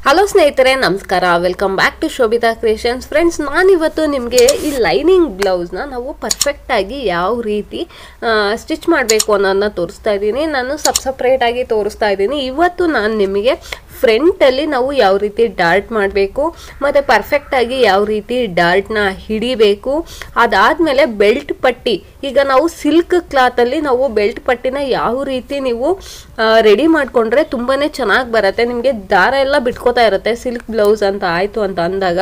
hello ಸ್ನೇಹಿತರೆ ನಮಸ್ಕಾರ welcome back to Shobhita creations friends ನಾನಿವತ್ತು ನಿಮಗೆ ಈ ಲೈನಿಂಗ್ ಬ್ಲೌಸ್ನ ನಾವು ಪರ್ಫೆಕ್ಟಾಗಿ ಯಾವ ರೀತಿ ಸ್ಟಿಚ್ ಮಾಡಬೇಕು ಅನ್ನೋದನ್ನ ತೋರಿಸ್ತಾ ಇದ್ದೀನಿ ನಾನು ಸಬ್ ಸಪ್ರೇಟಾಗಿ ತೋರಿಸ್ತಾ ಇದ್ದೀನಿ ಇವತ್ತು ನಾನು ನಿಮಗೆ ಫ್ರಂಟಲ್ಲಿ ನಾವು ಯಾವ ರೀತಿ ಡಾರ್ಟ್ ಮಾಡಬೇಕು ಮತ್ತು ಪರ್ಫೆಕ್ಟಾಗಿ ಯಾವ ರೀತಿ ಡಾರ್ಟ್ನ ಹಿಡಿಬೇಕು ಅದಾದಮೇಲೆ ಬೆಲ್ಟ್ ಪಟ್ಟಿ ಈಗ ನಾವು ಸಿಲ್ಕ್ ಕ್ಲಾತಲ್ಲಿ ನಾವು ಬೆಲ್ಟ್ ಪಟ್ಟಿನ ಯಾವ ರೀತಿ ನೀವು ರೆಡಿ ಮಾಡಿಕೊಂಡ್ರೆ ತುಂಬಾ ಚೆನ್ನಾಗಿ ಬರುತ್ತೆ ನಿಮಗೆ ದಾರ ಎಲ್ಲ ಬಿಟ್ಕೋತಾ ಇರುತ್ತೆ ಸಿಲ್ಕ್ ಬ್ಲೌಸ್ ಅಂತ ಆಯಿತು ಅಂತ ಅಂದಾಗ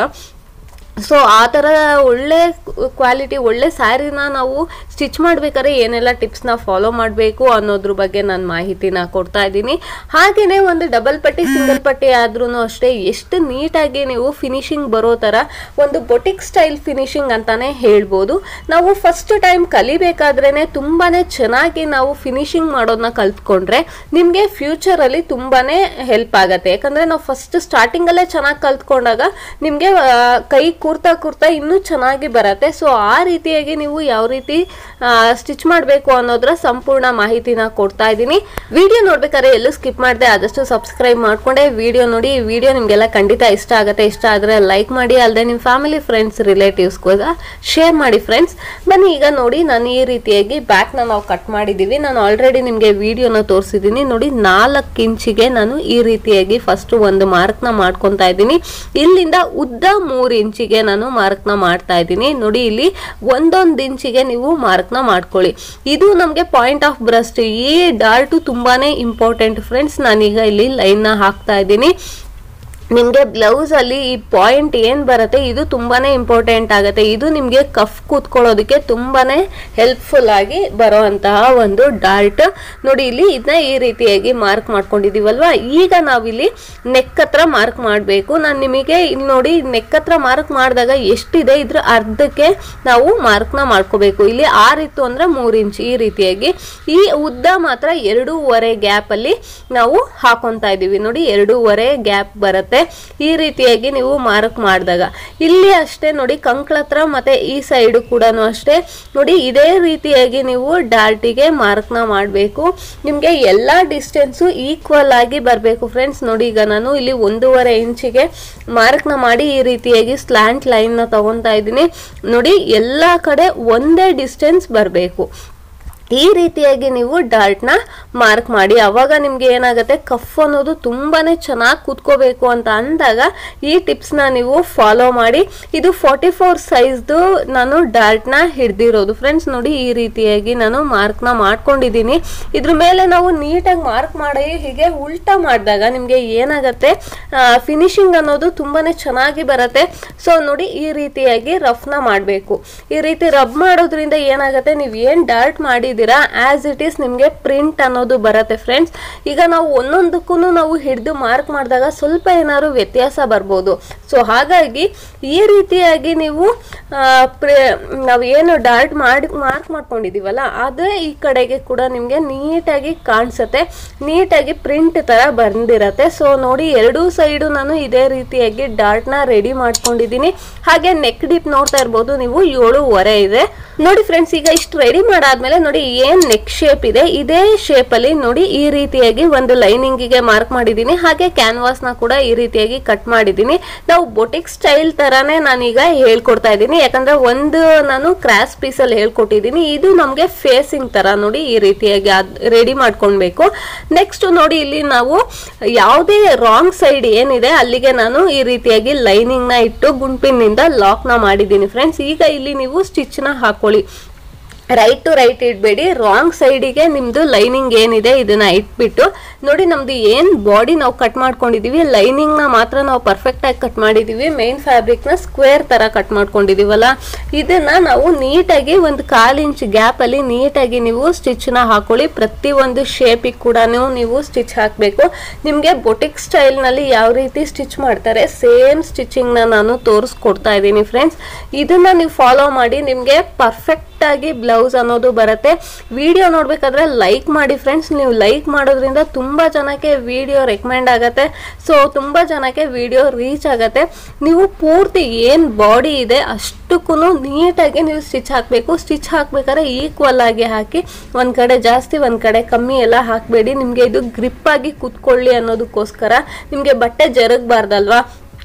ಸೊ ಆ ಥರ ಒಳ್ಳೆ ಕ್ವಾಲಿಟಿ ಒಳ್ಳೆ ಸ್ಯಾರಿನ ನಾವು ಸ್ಟಿಚ್ ಮಾಡ್ಬೇಕಾದ್ರೆ ಏನೆಲ್ಲ ಟಿಪ್ಸ್ನ ಫಾಲೋ ಮಾಡಬೇಕು ಅನ್ನೋದ್ರ ಬಗ್ಗೆ ನಾನು ಮಾಹಿತಿನ ಕೊಡ್ತಾ ಇದ್ದೀನಿ ಹಾಗೆಯೇ ಒಂದು ಡಬಲ್ ಪಟ್ಟಿ ಸಿಂಗಲ್ ಪಟ್ಟಿ ಆದ್ರೂ ಅಷ್ಟೇ ಎಷ್ಟು ನೀಟಾಗಿ ನೀವು ಫಿನಿಶಿಂಗ್ ಬರೋ ಥರ ಒಂದು ಬೊಟಿಕ್ ಸ್ಟೈಲ್ ಫಿನಿಶಿಂಗ್ ಅಂತಾನೆ ಹೇಳ್ಬೋದು ನಾವು ಫಸ್ಟ್ ಟೈಮ್ ಕಲಿಬೇಕಾದ್ರೇ ತುಂಬಾ ಚೆನ್ನಾಗಿ ನಾವು ಫಿನಿಶಿಂಗ್ ಮಾಡೋದನ್ನ ಕಲ್ತ್ಕೊಂಡ್ರೆ ನಿಮಗೆ ಫ್ಯೂಚರಲ್ಲಿ ತುಂಬಾ ಹೆಲ್ಪ್ ಆಗುತ್ತೆ ಯಾಕಂದರೆ ನಾವು ಫಸ್ಟ್ ಸ್ಟಾರ್ಟಿಂಗಲ್ಲೇ ಚೆನ್ನಾಗಿ ಕಲ್ತ್ಕೊಂಡಾಗ ನಿಮಗೆ ಕೈ ಕೂರ್ತಾ ಕೂರ್ತಾ ಇನ್ನೂ ಚೆನ್ನಾಗಿ ಬರುತ್ತೆ ಸೊ ಆ ರೀತಿಯಾಗಿ ನೀವು ಯಾವ ರೀತಿ ಸ್ಟಿಚ್ ಮಾಡಬೇಕು ಅನ್ನೋದ್ರ ಸಂಪೂರ್ಣ ಮಾಹಿತಿನ ಕೊಡ್ತಾ ಇದ್ದೀನಿ ವಿಡಿಯೋ ನೋಡ್ಬೇಕಾದ್ರೆ ಎಲ್ಲೂ ಸ್ಕಿಪ್ ಮಾಡಿದೆ ಆದಷ್ಟು ಸಬ್ಸ್ಕ್ರೈಬ್ ಮಾಡ್ಕೊಂಡೆ ವಿಡಿಯೋ ನೋಡಿ ಈ ವಿಡಿಯೋ ನಿಮಗೆಲ್ಲ ಖಂಡಿತ ಇಷ್ಟ ಆಗುತ್ತೆ ಇಷ್ಟ ಆದರೆ ಲೈಕ್ ಮಾಡಿ ಅಲ್ಲದೆ ನಿಮ್ಮ ಫ್ಯಾಮಿಲಿ ಫ್ರೆಂಡ್ಸ್ ರಿಲೇಟಿವ್ಸ್ಗೋಗ ಶೇರ್ ಮಾಡಿ ಫ್ರೆಂಡ್ಸ್ ಬನ್ನಿ ಈಗ ನೋಡಿ ನಾನು ಈ ರೀತಿಯಾಗಿ ಬ್ಯಾಕ್ನ ನಾವು ಕಟ್ ಮಾಡಿದ್ದೀವಿ ನಾನು ಆಲ್ರೆಡಿ ನಿಮಗೆ ವಿಡಿಯೋನ ತೋರಿಸಿದ್ದೀನಿ ನೋಡಿ ನಾಲ್ಕು ಇಂಚಿಗೆ ನಾನು ಈ ರೀತಿಯಾಗಿ ಫಸ್ಟ್ ಒಂದು ಮಾರ್ಕ್ನ ಮಾಡ್ಕೊತಾ ಇದ್ದೀನಿ ಇಲ್ಲಿಂದ ಉದ್ದ ಮೂರು ಇಂಚಿಗೆ ನಾನು ಮಾರ್ಕ್ನ ಮಾಡ್ತಾ ಇದ್ದೀನಿ ನೋಡಿ ಇಲ್ಲಿ ಒಂದೊಂದು ಇಂಚಿಗೆ ನೀವು ಮಾರ್ಕ್ನ ಮಾಡ್ಕೊಳ್ಳಿ ಇದು ನಮಗೆ ಪಾಯಿಂಟ್ ಆಫ್ ಬ್ರಸ್ಟ್ ಈ ಡಾರ್ಟು ತುಂಬಾನೇ ಇಂಪಾರ್ಟೆಂಟ್ ಫ್ರೆಂಡ್ಸ್ ನಾನೀಗ ಇಲ್ಲಿ ಲೈನ್ನ ಹಾಕ್ತಾ ಇದ್ದೀನಿ ನಿಮಗೆ ಬ್ಲೌಸಲ್ಲಿ ಈ ಪಾಯಿಂಟ್ ಏನು ಬರುತ್ತೆ ಇದು ತುಂಬಾ ಇಂಪಾರ್ಟೆಂಟ್ ಆಗುತ್ತೆ ಇದು ನಿಮಗೆ ಕಫ್ ಕೂತ್ಕೊಳ್ಳೋದಕ್ಕೆ ತುಂಬಾ ಹೆಲ್ಪ್ಫುಲ್ ಆಗಿ ಬರೋವಂತಹ ಒಂದು ಡಾರ್ಟ್ ನೋಡಿ ಇಲ್ಲಿ ಇದನ್ನ ಈ ರೀತಿಯಾಗಿ ಮಾರ್ಕ್ ಮಾಡ್ಕೊಂಡಿದ್ದೀವಲ್ವಾ ಈಗ ನಾವಿಲ್ಲಿ ನೆಕ್ ಹತ್ರ ಮಾರ್ಕ್ ಮಾಡಬೇಕು ನಾನು ನಿಮಗೆ ಇಲ್ಲಿ ನೋಡಿ ನೆಕ್ ಹತ್ರ ಮಾರ್ಕ್ ಮಾಡಿದಾಗ ಎಷ್ಟಿದೆ ಇದ್ರ ಅರ್ಧಕ್ಕೆ ನಾವು ಮಾರ್ಕ್ನ ಮಾಡ್ಕೋಬೇಕು ಇಲ್ಲಿ ಆರಿತ್ತು ಅಂದರೆ ಮೂರು ಇಂಚ್ ಈ ರೀತಿಯಾಗಿ ಈ ಉದ್ದ ಮಾತ್ರ ಎರಡೂವರೆ ಗ್ಯಾಪಲ್ಲಿ ನಾವು ಹಾಕೊತಾ ಇದ್ದೀವಿ ನೋಡಿ ಎರಡೂವರೆ ಗ್ಯಾಪ್ ಬರುತ್ತೆ ಈ ರೀತಿಯಾಗಿ ನೀವು ಮಾರ್ಕ್ ಮಾಡಿದಾಗ ಇಲ್ಲಿ ಅಷ್ಟೇ ನೋಡಿ ಕಂಕ್ಳ ಹತ್ರ ಮತ್ತೆ ಈ ಸೈಡು ಕೂಡ ಅಷ್ಟೇ ನೋಡಿ ಇದೇ ರೀತಿಯಾಗಿ ನೀವು ಡಾರ್ಟಿಗೆ ಮಾರ್ಕ್ನ ಮಾಡಬೇಕು ನಿಮಗೆ ಎಲ್ಲ ಡಿಸ್ಟೆನ್ಸು ಈಕ್ವಲ್ ಆಗಿ ಬರಬೇಕು ಫ್ರೆಂಡ್ಸ್ ನೋಡಿ ಈಗ ನಾನು ಇಲ್ಲಿ ಒಂದೂವರೆ ಇಂಚಿಗೆ ಮಾರ್ಕ್ನ ಮಾಡಿ ಈ ರೀತಿಯಾಗಿ ಸ್ಲ್ಯಾಂಟ್ ಲೈನ್ನ ತಗೊತಾ ಇದ್ದೀನಿ ನೋಡಿ ಎಲ್ಲ ಕಡೆ ಒಂದೇ ಡಿಸ್ಟೆನ್ಸ್ ಬರಬೇಕು ಈ ರೀತಿಯಾಗಿ ನೀವು ಡಾರ್ಟ್ನ ಮಾರ್ಕ್ ಮಾಡಿ ಅವಾಗ ನಿಮ್ಗೆ ಏನಾಗುತ್ತೆ ಕಫ್ ಅನ್ನೋದು ತುಂಬಾ ಚೆನ್ನಾಗಿ ಕೂತ್ಕೋಬೇಕು ಅಂತ ಅಂದಾಗ ಈ ಟಿಪ್ಸ್ನ ನೀವು ಫಾಲೋ ಮಾಡಿ ಇದು ಫಾರ್ಟಿ ಫೋರ್ ಸೈಜ್ದು ನಾನು ಡಾರ್ಟ್ನ ಹಿಡ್ದಿರೋದು ಫ್ರೆಂಡ್ಸ್ ನೋಡಿ ಈ ರೀತಿಯಾಗಿ ನಾನು ಮಾರ್ಕ್ನ ಮಾಡ್ಕೊಂಡಿದ್ದೀನಿ ಇದ್ರ ಮೇಲೆ ನಾವು ನೀಟಾಗಿ ಮಾರ್ಕ್ ಮಾಡಿ ಹೀಗೆ ಉಲ್ಟಾ ಮಾಡಿದಾಗ ನಿಮಗೆ ಏನಾಗುತ್ತೆ ಫಿನಿಶಿಂಗ್ ಅನ್ನೋದು ತುಂಬಾ ಚೆನ್ನಾಗಿ ಬರುತ್ತೆ ಸೊ ನೋಡಿ ಈ ರೀತಿಯಾಗಿ ರಫ್ನ ಮಾಡಬೇಕು ಈ ರೀತಿ ರಬ್ ಮಾಡೋದ್ರಿಂದ ಏನಾಗುತ್ತೆ ನೀವು ಏನು ಡಾರ್ಟ್ ಮಾಡಿ ಆಸ್ ಇಟ್ ಈಸ್ ನಿಮಗೆ ಪ್ರಿಂಟ್ ಅನ್ನೋದು ಬರುತ್ತೆ ಫ್ರೆಂಡ್ಸ್ ಈಗ ನಾವು ಒಂದೊಂದಕ್ಕೂ ನಾವು ಹಿಡಿದು ಮಾರ್ಕ್ ಮಾಡಿದಾಗ ಸ್ವಲ್ಪ ಏನಾದ್ರು ವ್ಯತ್ಯಾಸ ಬರ್ಬೋದು ಸೊ ಹಾಗಾಗಿ ಈ ರೀತಿಯಾಗಿ ನೀವು ನಾವು ಏನು ಡಾರ್ಟ್ ಮಾಡಿ ಮಾರ್ಕ್ ಮಾಡ್ಕೊಂಡಿದ್ದೀವಲ್ಲ ಅದೇ ಈ ಕಡೆಗೆ ಕೂಡ ನಿಮಗೆ ನೀಟಾಗಿ ಕಾಣಿಸುತ್ತೆ ನೀಟಾಗಿ ಪ್ರಿಂಟ್ ಥರ ಬಂದಿರತ್ತೆ ಸೊ ನೋಡಿ ಎರಡೂ ಸೈಡು ನಾನು ಇದೇ ರೀತಿಯಾಗಿ ಡಾರ್ಟ್ನ ರೆಡಿ ಮಾಡ್ಕೊಂಡಿದ್ದೀನಿ ಹಾಗೆ ನೆಕ್ ಡಿಪ್ ನೋಡ್ತಾ ಇರ್ಬೋದು ನೀವು ಏಳುವರೆ ಇದೆ ನೋಡಿ ಫ್ರೆಂಡ್ಸ್ ಈಗ ಇಷ್ಟು ರೆಡಿ ಮಾಡಾದ್ಮೇಲೆ ನೋಡಿ ಏನ್ ನೆಕ್ ಶೇಪ್ ಇದೆ ಇದೇ ಶೇಪ್ ಅಲ್ಲಿ ನೋಡಿ ಈ ರೀತಿಯಾಗಿ ಒಂದು ಲೈನಿಂಗಿಗೆ ಮಾರ್ಕ್ ಮಾಡಿದ್ದೀನಿ ಹಾಗೆ ಕ್ಯಾನ್ವಾಸ್ ನ ಕೂಡ ಈ ರೀತಿಯಾಗಿ ಕಟ್ ಮಾಡಿದ್ದೀನಿ ನಾವು ಬೊಟಿಕ್ ಸ್ಟೈಲ್ ತರಾನೇ ನಾನೀಗ ಹೇಳ್ಕೊಡ್ತಾ ಇದ್ದೀನಿ ಯಾಕಂದ್ರೆ ಒಂದು ನಾನು ಕ್ರಾಸ್ ಪೀಸ್ ಅಲ್ಲಿ ಹೇಳ್ಕೊಟ್ಟಿದ್ದೀನಿ ಇದು ನಮಗೆ ಫೇಸಿಂಗ್ ತರ ನೋಡಿ ಈ ರೀತಿಯಾಗಿ ರೆಡಿ ಮಾಡ್ಕೊಳ್ಬೇಕು ನೆಕ್ಸ್ಟ್ ನೋಡಿ ಇಲ್ಲಿ ನಾವು ಯಾವುದೇ ರಾಂಗ್ ಸೈಡ್ ಏನಿದೆ ಅಲ್ಲಿಗೆ ನಾನು ಈ ರೀತಿಯಾಗಿ ಲೈನಿಂಗ್ ನ ಇಟ್ಟು ಗುಂಪಿನಿಂದ ಲಾಕ್ ನ ಮಾಡಿದ್ದೀನಿ ಫ್ರೆಂಡ್ಸ್ ಈಗ ಇಲ್ಲಿ ನೀವು ಸ್ಟಿಚ್ ನ ಹಾಕೊಳ್ಳಿ ರೈಟ್ ಟು ರೈಟ್ ಇಡಬೇಡಿ ರಾಂಗ್ ಸೈಡಿಗೆ ನಿಮ್ಮದು ಲೈನಿಂಗ್ ಏನಿದೆ ಇದನ್ನ ಇಟ್ಬಿಟ್ಟು ನೋಡಿ ನಮ್ದು ಏನು ಬಾಡಿ ನಾವು ಕಟ್ ಮಾಡ್ಕೊಂಡಿದೀವಿ ಲೈನಿಂಗ್ನ ಮಾತ್ರ ನಾವು ಪರ್ಫೆಕ್ಟಾಗಿ ಕಟ್ ಮಾಡಿದ್ದೀವಿ ಮೇನ್ ಫ್ಯಾಬ್ರಿಕ್ನ ಸ್ಕ್ವೇರ್ ಥರ ಕಟ್ ಮಾಡ್ಕೊಂಡಿದ್ದೀವಲ್ಲ ಇದನ್ನ ನಾವು ನೀಟಾಗಿ ಒಂದು ಕಾಲು ಇಂಚ್ ಗ್ಯಾಪಲ್ಲಿ ನೀಟಾಗಿ ನೀವು ಸ್ಟಿಚ್ನ ಹಾಕೊಳ್ಳಿ ಪ್ರತಿಯೊಂದು ಶೇಪಿಗೆ ಕೂಡ ನೀವು ಸ್ಟಿಚ್ ಹಾಕಬೇಕು ನಿಮಗೆ ಬೊಟಿಕ್ ಸ್ಟೈಲ್ನಲ್ಲಿ ಯಾವ ರೀತಿ ಸ್ಟಿಚ್ ಮಾಡ್ತಾರೆ ಸೇಮ್ ಸ್ಟಿಚಿಂಗ್ನ ನಾನು ತೋರಿಸ್ಕೊಡ್ತಾ ಇದ್ದೀನಿ ಫ್ರೆಂಡ್ಸ್ ಇದನ್ನ ನೀವು ಫಾಲೋ ಮಾಡಿ ನಿಮಗೆ ಪರ್ಫೆಕ್ಟ್ ಆಗಿ ಬ್ಲೌಸ್ ಅನ್ನೋದು ಬರುತ್ತೆ ವಿಡಿಯೋ ನೋಡ್ಬೇಕಾದ್ರೆ ಲೈಕ್ ಮಾಡಿ ಫ್ರೆಂಡ್ಸ್ ನೀವು ಲೈಕ್ ಮಾಡೋದ್ರಿಂದ ತುಂಬ ಜನಕ್ಕೆ ವಿಡಿಯೋ ರೆಕಮೆಂಡ್ ಆಗುತ್ತೆ ಸೊ ತುಂಬ ಜನಕ್ಕೆ ವಿಡಿಯೋ ರೀಚ್ ಆಗುತ್ತೆ ನೀವು ಪೂರ್ತಿ ಏನು ಬಾಡಿ ಇದೆ ಅಷ್ಟಕ್ಕೂ ನೀಟಾಗಿ ನೀವು ಸ್ಟಿಚ್ ಹಾಕಬೇಕು ಸ್ಟಿಚ್ ಹಾಕ್ಬೇಕಾದ್ರೆ ಈಕ್ವಲ್ ಆಗಿ ಹಾಕಿ ಒಂದು ಕಡೆ ಜಾಸ್ತಿ ಒಂದು ಕಡೆ ಕಮ್ಮಿ ಎಲ್ಲ ಹಾಕಬೇಡಿ ನಿಮಗೆ ಇದು ಗ್ರಿಪ್ ಆಗಿ ಕೂತ್ಕೊಳ್ಳಿ ಅನ್ನೋದಕ್ಕೋಸ್ಕರ ನಿಮಗೆ ಬಟ್ಟೆ ಜರುಗಬಾರ್ದಲ್ವಾ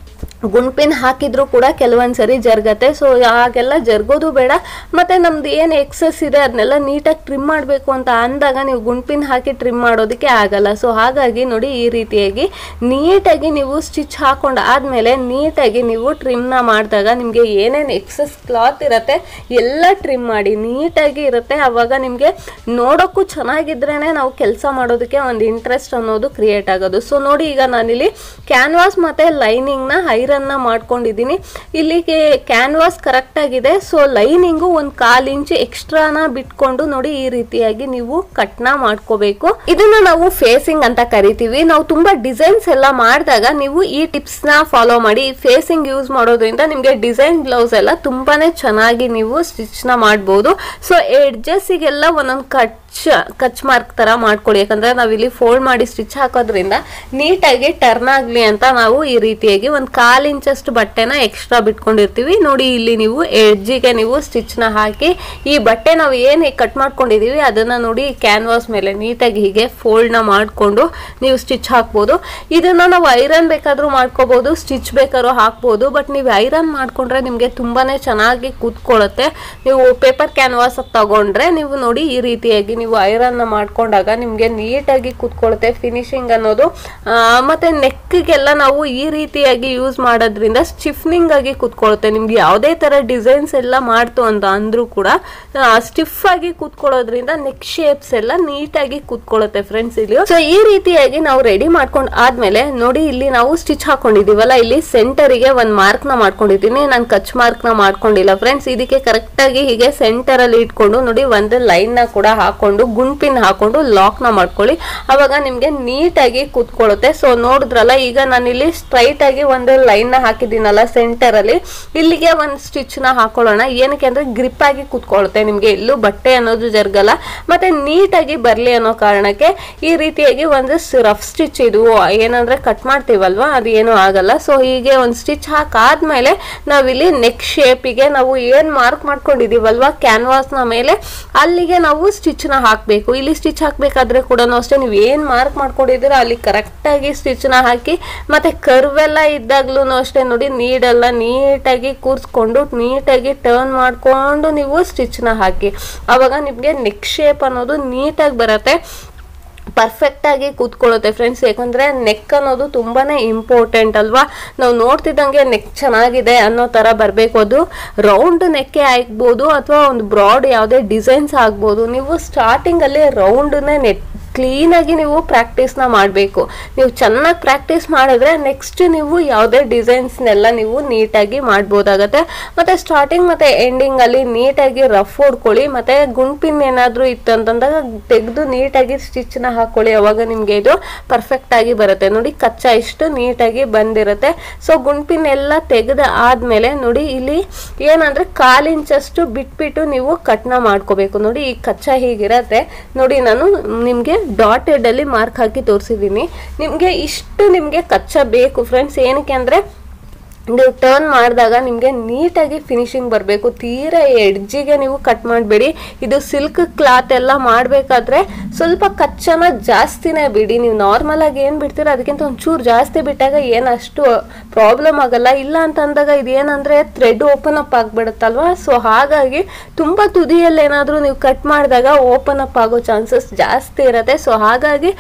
ಗುಂಪಿನ ಹಾಕಿದ್ರು ಕೂಡ ಕೆಲವೊಂದು ಸರಿ ಜರುಗತ್ತೆ ಸೊ ಹಾಗೆಲ್ಲ ಜರುಗೋದು ಬೇಡ ಮತ್ತೆ ನಮ್ದು ಏನು ಎಕ್ಸಸ್ ಇದೆ ಅದನ್ನೆಲ್ಲ ನೀಟಾಗಿ ಟ್ರಿಮ್ ಮಾಡಬೇಕು ಅಂತ ಅಂದಾಗ ನೀವು ಗುಂಪಿನ ಹಾಕಿ ಟ್ರಿಮ್ ಮಾಡೋದಕ್ಕೆ ಆಗಲ್ಲ ಸೊ ಹಾಗಾಗಿ ನೋಡಿ ಈ ರೀತಿಯಾಗಿ ನೀಟಾಗಿ ನೀವು ಸ್ಟಿಚ್ ಹಾಕೊಂಡು ಆದಮೇಲೆ ನೀಟಾಗಿ ನೀವು ಟ್ರಿಮ್ನ ಮಾಡಿದಾಗ ನಿಮಗೆ ಏನೇನು ಎಕ್ಸಸ್ ಕ್ಲಾತ್ ಇರುತ್ತೆ ಎಲ್ಲ ಟ್ರಿಮ್ ಮಾಡಿ ನೀಟಾಗಿ ಇರುತ್ತೆ ಆವಾಗ ನಿಮಗೆ ನೋಡೋಕ್ಕೂ ಚೆನ್ನಾಗಿದ್ರೇ ನಾವು ಕೆಲಸ ಮಾಡೋದಕ್ಕೆ ಒಂದು ಇಂಟ್ರೆಸ್ಟ್ ಅನ್ನೋದು ಕ್ರಿಯೇಟ್ ಆಗೋದು ಸೊ ನೋಡಿ ಈಗ ನಾನಿಲ್ಲಿ ಕ್ಯಾನ್ವಾಸ್ ಮತ್ತು ಲೈನಿಂಗ್ನ ಐರನ್ನ ಮಾಡ್ಕೊಂಡಿದ್ದೀನಿ ಇಲ್ಲಿಗೆ ಕ್ಯಾನ್ವಾಸ್ ಕರೆಕ್ಟ್ ಆಗಿದೆ ಸೊ ಲೈನಿಂಗು ಒಂದು ಕಾಲು ಇಂಚ್ ಎಕ್ಸ್ಟ್ರಾನ ಬಿಟ್ಕೊಂಡು ನೋಡಿ ಈ ರೀತಿಯಾಗಿ ನೀವು ಕಟ್ನ ಮಾಡ್ಕೋಬೇಕು ಇದನ್ನ ನಾವು ಫೇಸಿಂಗ್ ಅಂತ ಕರಿತೀವಿ ನಾವು ತುಂಬಾ ಡಿಸೈನ್ಸ್ ಎಲ್ಲ ಮಾಡಿದಾಗ ನೀವು ಈ ಟಿಪ್ಸ್ ನ ಫಾಲೋ ಮಾಡಿ ಫೇಸಿಂಗ್ ಯೂಸ್ ಮಾಡೋದ್ರಿಂದ ನಿಮಗೆ ಡಿಸೈನ್ ಬ್ಲೌಸ್ ಎಲ್ಲ ತುಂಬಾನೇ ಚೆನ್ನಾಗಿ ನೀವು ಸ್ಟಿಚ್ ನ ಮಾಡ್ಬೋದು ಸೊ ಎಡ್ಜಸ್ಸಿಗೆಲ್ಲ ಒಂದೊಂದು ಕಟ್ ಕಚ್ ಮಾರ್ಕ್ ತರ ಮಾಡ್ಕೊಳ್ಳಿ ಯಾಕಂದ್ರೆ ನಾವಿಲ್ಲಿ ಫೋಲ್ಡ್ ಮಾಡಿ ಸ್ಟಿಚ್ ಹಾಕೋದ್ರಿಂದ ನೀಟಾಗಿ ಟರ್ನ್ ಆಗ್ಲಿ ಅಂತ ನಾವು ಈ ರೀತಿಯಾಗಿ ಒಂದು ಕಾಲ್ ಇಂಚಷ್ಟು ಬಟ್ಟೆನ ಎಕ್ಸ್ಟ್ರಾ ಬಿಟ್ಕೊಂಡಿರ್ತೀವಿ ನೋಡಿ ಇಲ್ಲಿ ನೀವು ಎಡ್ಜಿಗೆ ನೀವು ಸ್ಟಿಚ್ ನ ಹಾಕಿ ಈ ಬಟ್ಟೆ ನಾವು ಏನು ಕಟ್ ಮಾಡ್ಕೊಂಡಿದೀವಿ ಅದನ್ನ ನೋಡಿ ಕ್ಯಾನ್ವಾಸ್ ಮೇಲೆ ನೀಟಾಗಿ ಹೀಗೆ ಫೋಲ್ಡ್ ನ ಮಾಡ್ಕೊಂಡು ನೀವು ಸ್ಟಿಚ್ ಹಾಕ್ಬೋದು ಇದನ್ನ ನಾವು ಐರನ್ ಬೇಕಾದ್ರೂ ಮಾಡ್ಕೋಬಹುದು ಸ್ಟಿಚ್ ಬೇಕಾದ್ರೂ ಹಾಕ್ಬೋದು ಬಟ್ ನೀವು ಐರನ್ ಮಾಡ್ಕೊಂಡ್ರೆ ನಿಮಗೆ ತುಂಬಾನೇ ಚೆನ್ನಾಗಿ ಕೂತ್ಕೊಳ್ಳುತ್ತೆ ನೀವು ಪೇಪರ್ ಕ್ಯಾನ್ವಾಸ್ ತಗೊಂಡ್ರೆ ನೀವು ನೋಡಿ ಈ ರೀತಿಯಾಗಿ ನೀವು ಐರನ್ ಮಾಡ್ಕೊಂಡಾಗ ನಿಮಗೆ ನೀಟಾಗಿ ಕೂತ್ಕೊಳ್ಳುತ್ತೆ ಫಿನಿಶಿಂಗ್ ಅನ್ನೋದು ಆ, ಮತ್ತೆ ನೆಕ್ಗೆಲ್ಲ ನಾವು ಈ ರೀತಿಯಾಗಿ ಯೂಸ್ ಮಾಡೋದ್ರಿಂದ ಸ್ಟಿಫ್ನಿಂಗ್ ಆಗಿ ಕೂತ್ಕೊಳ್ಳುತ್ತೆ ನಿಮ್ಗೆ ಯಾವುದೇ ತರ ಡಿಸೈನ್ಸ್ ಎಲ್ಲ ಮಾಡ್ತು ಅಂತ ಅಂದ್ರೂ ಕೂಡ ಸ್ಟಿಫ್ ಆಗಿ ಕೂತ್ಕೊಳ್ಳೋದ್ರಿಂದ ನೆಕ್ ಶೇಪ್ಸ್ ಎಲ್ಲ ನೀಟಾಗಿ ಕೂತ್ಕೊಳ್ಳುತ್ತೆ ಫ್ರೆಂಡ್ಸ್ ಇಲ್ಲಿ ಸೊ ಈ ರೀತಿಯಾಗಿ ನಾವು ರೆಡಿ ಮಾಡ್ಕೊಂಡ್ ಆದ್ಮೇಲೆ ನೋಡಿ ಇಲ್ಲಿ ನಾವು ಸ್ಟಿಚ್ ಹಾಕೊಂಡಿದೀವಲ್ಲ ಇಲ್ಲಿ ಸೆಂಟರಿಗೆ ಒಂದ್ ಮಾರ್ಕ್ ನ ಮಾಡ್ಕೊಂಡಿದ್ದೀನಿ ನಾನು ಕಚ್ ಮಾರ್ಕ್ ನ ಮಾಡ್ಕೊಂಡಿಲ್ಲ ಫ್ರೆಂಡ್ಸ್ ಇದಕ್ಕೆ ಕರೆಕ್ಟ್ ಆಗಿ ಹೀಗೆ ಸೆಂಟರ್ ಅಲ್ಲಿ ಇಟ್ಕೊಂಡು ನೋಡಿ ಒಂದು ಲೈನ್ ನ ಕೂಡ ಹಾಕೊಂಡು ಗುಂಪಿನ ಹಾಕೊಂಡು ಲಾಕ್ ನ ಮಾಡ್ಕೊಳ್ಳಿ ಅವಾಗ ನಿಮ್ಗೆ ನೀಟಾಗಿ ಕೂತ್ಕೊಳ್ಳುತ್ತೆ ಸೊ ನೋಡಿದ್ರಲ್ಲ ಈಗ ನಾನು ಇಲ್ಲಿ ಸ್ಟ್ರೈಟ್ ಆಗಿ ಒಂದು ಲೈನ್ ನ ಹಾಕಿದ್ದೀನಲ್ಲ ಸೆಂಟರ್ ಅಲ್ಲಿ ಇಲ್ಲಿಗೆ ಒಂದು ಸ್ಟಿಚ್ ನ ಹಾಕೊಳ್ಳೋಣ ಏನಕ್ಕೆ ಅಂದ್ರೆ ಗ್ರಿಪ್ ಆಗಿ ಕೂತ್ಕೊಳ್ಳುತ್ತೆ ನಿಮ್ಗೆ ಎಲ್ಲೂ ಬಟ್ಟೆ ಅನ್ನೋದು ಜರುಗಲ್ಲ ಮತ್ತೆ ನೀಟಾಗಿ ಬರ್ಲಿ ಅನ್ನೋ ಕಾರಣಕ್ಕೆ ಈ ರೀತಿಯಾಗಿ ಒಂದು ರಫ್ ಸ್ಟಿಚ್ ಇದು ಏನಂದ್ರೆ ಕಟ್ ಮಾಡ್ತೀವಲ್ವಾ ಅದು ಏನೂ ಆಗಲ್ಲ ಸೊ ಹೀಗೆ ಒಂದು ಸ್ಟಿಚ್ ಹಾಕಾದ್ಮೇಲೆ ನಾವಿಲ್ಲಿ ನೆಕ್ ಶೇಪಿಗೆ ನಾವು ಏನ್ ಮಾರ್ಕ್ ಮಾಡ್ಕೊಂಡಿದೀವಲ್ವಾ ಕ್ಯಾನ್ವಾಸ್ ನ ಮೇಲೆ ಅಲ್ಲಿಗೆ ನಾವು ಸ್ಟಿಚ್ ನ ಹಾಕ್ಬೇಕು ಇಲ್ಲಿ ಸ್ಟಿಚ್ ಹಾಕ್ಬೇಕಾದ್ರೆ ಕೂಡ ಅಷ್ಟೇ ನೀವು ಏನ್ ಮಾರ್ಕ್ ಮಾಡ್ಕೊಂಡಿದ್ದೀರಾ ಅಲ್ಲಿ ಕರೆಕ್ಟ್ ಆಗಿ ಸ್ಟಿಚ್ ನ ಹಾಕಿ ಮತ್ತೆ ಕರ್ವ್ ಎಲ್ಲ ಇದ್ದಾಗ್ಲೂ ಅಷ್ಟೇ ನೋಡಿ ನೀಡೆಲ್ಲ ನೀಟಾಗಿ ಕೂರ್ಸ್ಕೊಂಡು ನೀಟಾಗಿ ಟರ್ನ್ ಮಾಡ್ಕೊಂಡು ನೀವು ಸ್ಟಿಚ್ ನ ಹಾಕಿ ಅವಾಗ ನಿಮ್ಗೆ ನೆಕ್ ಶೇಪ್ ಅನ್ನೋದು ನೀಟಾಗಿ ಬರುತ್ತೆ ಪರ್ಫೆಕ್ಟ್ ಆಗಿ ಕೂತ್ಕೊಳ್ಳುತ್ತೆ ಫ್ರೆಂಡ್ಸ್ ಯಾಕಂದ್ರೆ ನೆಕ್ ಅನ್ನೋದು ತುಂಬಾನೇ ಇಂಪಾರ್ಟೆಂಟ್ ಅಲ್ವಾ ನಾವು ನೋಡ್ತಿದ್ದಂಗೆ ನೆಕ್ ಚೆನ್ನಾಗಿದೆ ಅನ್ನೋ ತರ ಬರಬೇಕು ಅದು ರೌಂಡ್ ನೆಕ್ಕೆ ಆಗ್ಬೋದು ಅಥವಾ ಒಂದು ಬ್ರಾಡ್ ಯಾವುದೇ ಡಿಸೈನ್ಸ್ ಆಗ್ಬೋದು ನೀವು ಸ್ಟಾರ್ಟಿಂಗ್ ಅಲ್ಲಿ ರೌಂಡ್ನೇ ನೆಟ್ ಕ್ಲೀನಾಗಿ ನೀವು ಪ್ರಾಕ್ಟೀಸ್ನ ಮಾಡಬೇಕು ನೀವು ಚೆನ್ನಾಗಿ ಪ್ರಾಕ್ಟೀಸ್ ಮಾಡಿದ್ರೆ ನೆಕ್ಸ್ಟ್ ನೀವು ಯಾವುದೇ ಡಿಸೈನ್ಸ್ನೆಲ್ಲ ನೀವು ನೀಟಾಗಿ ಮಾಡ್ಬೋದಾಗತ್ತೆ ಮತ್ತು ಸ್ಟಾರ್ಟಿಂಗ್ ಮತ್ತು ಎಂಡಿಂಗಲ್ಲಿ ನೀಟಾಗಿ ರಫ್ ಹೊಡ್ಕೊಳ್ಳಿ ಮತ್ತು ಗುಂಪಿನ ಏನಾದರೂ ಇತ್ತು ಅಂತಂದಾಗ ತೆಗೆದು ನೀಟಾಗಿ ಸ್ಟಿಚ್ನ ಹಾಕ್ಕೊಳ್ಳಿ ಅವಾಗ ನಿಮಗೆ ಇದು ಪರ್ಫೆಕ್ಟ್ ಆಗಿ ಬರುತ್ತೆ ನೋಡಿ ಕಚ್ಚಾ ಇಷ್ಟು ನೀಟಾಗಿ ಬಂದಿರುತ್ತೆ ಸೊ ಗುಂಪಿನ ಎಲ್ಲ ತೆಗೆದ ಆದಮೇಲೆ ನೋಡಿ ಇಲ್ಲಿ ಏನಂದ್ರೆ ಕಾಲು ಇಂಚಷ್ಟು ಬಿಟ್ಬಿಟ್ಟು ನೀವು ಕಟ್ನ ಮಾಡ್ಕೋಬೇಕು ನೋಡಿ ಈ ಕಚ್ಚಾ ಹೀಗಿರತ್ತೆ ನೋಡಿ ನಾನು ನಿಮಗೆ ಡಾಟೆಡ್ ಅಲ್ಲಿ ಮಾರ್ಕ್ ಹಾಕಿ ತೋರಿಸಿದ್ದೀನಿ ನಿಮಗೆ ಇಷ್ಟು ನಿಮಗೆ ಕಚ್ಚಾ ಬೇಕು ಫ್ರೆಂಡ್ಸ್ ಏನಕ್ಕೆ ಅಂದರೆ ನೀವು ಟರ್ನ್ ಮಾಡಿದಾಗ ನಿಮಗೆ ನೀಟಾಗಿ ಫಿನಿಶಿಂಗ್ ಬರಬೇಕು ತೀರಾ ಎಡ್ಜಿಗೆ ನೀವು ಕಟ್ ಮಾಡಬೇಡಿ ಇದು ಸಿಲ್ಕ್ ಕ್ಲಾತ್ ಎಲ್ಲ ಮಾಡಬೇಕಾದ್ರೆ ಸ್ವಲ್ಪ ಕಚ್ಚನ ಜಾಸ್ತಿನೇ ಬಿಡಿ ನೀವು ನಾರ್ಮಲ್ ಆಗಿ ಏನು ಬಿಡ್ತೀರ ಅದಕ್ಕಿಂತ ಒಂಚೂರು ಜಾಸ್ತಿ ಬಿಟ್ಟಾಗ ಏನು ಅಷ್ಟು ಪ್ರಾಬ್ಲಮ್ ಆಗಲ್ಲ ಇಲ್ಲ ಅಂತ ಅಂದಾಗ ಇದೇನಂದ್ರೆ ಥ್ರೆಡ್ ಓಪನ್ ಅಪ್ ಆಗಿಬಿಡುತ್ತಲ್ವಾ ಸೊ ಹಾಗಾಗಿ ತುಂಬ ತುದಿಯಲ್ಲಿ ಏನಾದರೂ ನೀವು ಕಟ್ ಮಾಡಿದಾಗ ಓಪನ್ ಅಪ್ ಆಗೋ ಚಾನ್ಸಸ್ ಜಾಸ್ತಿ ಇರುತ್ತೆ ಸೊ ಹಾಗಾಗಿ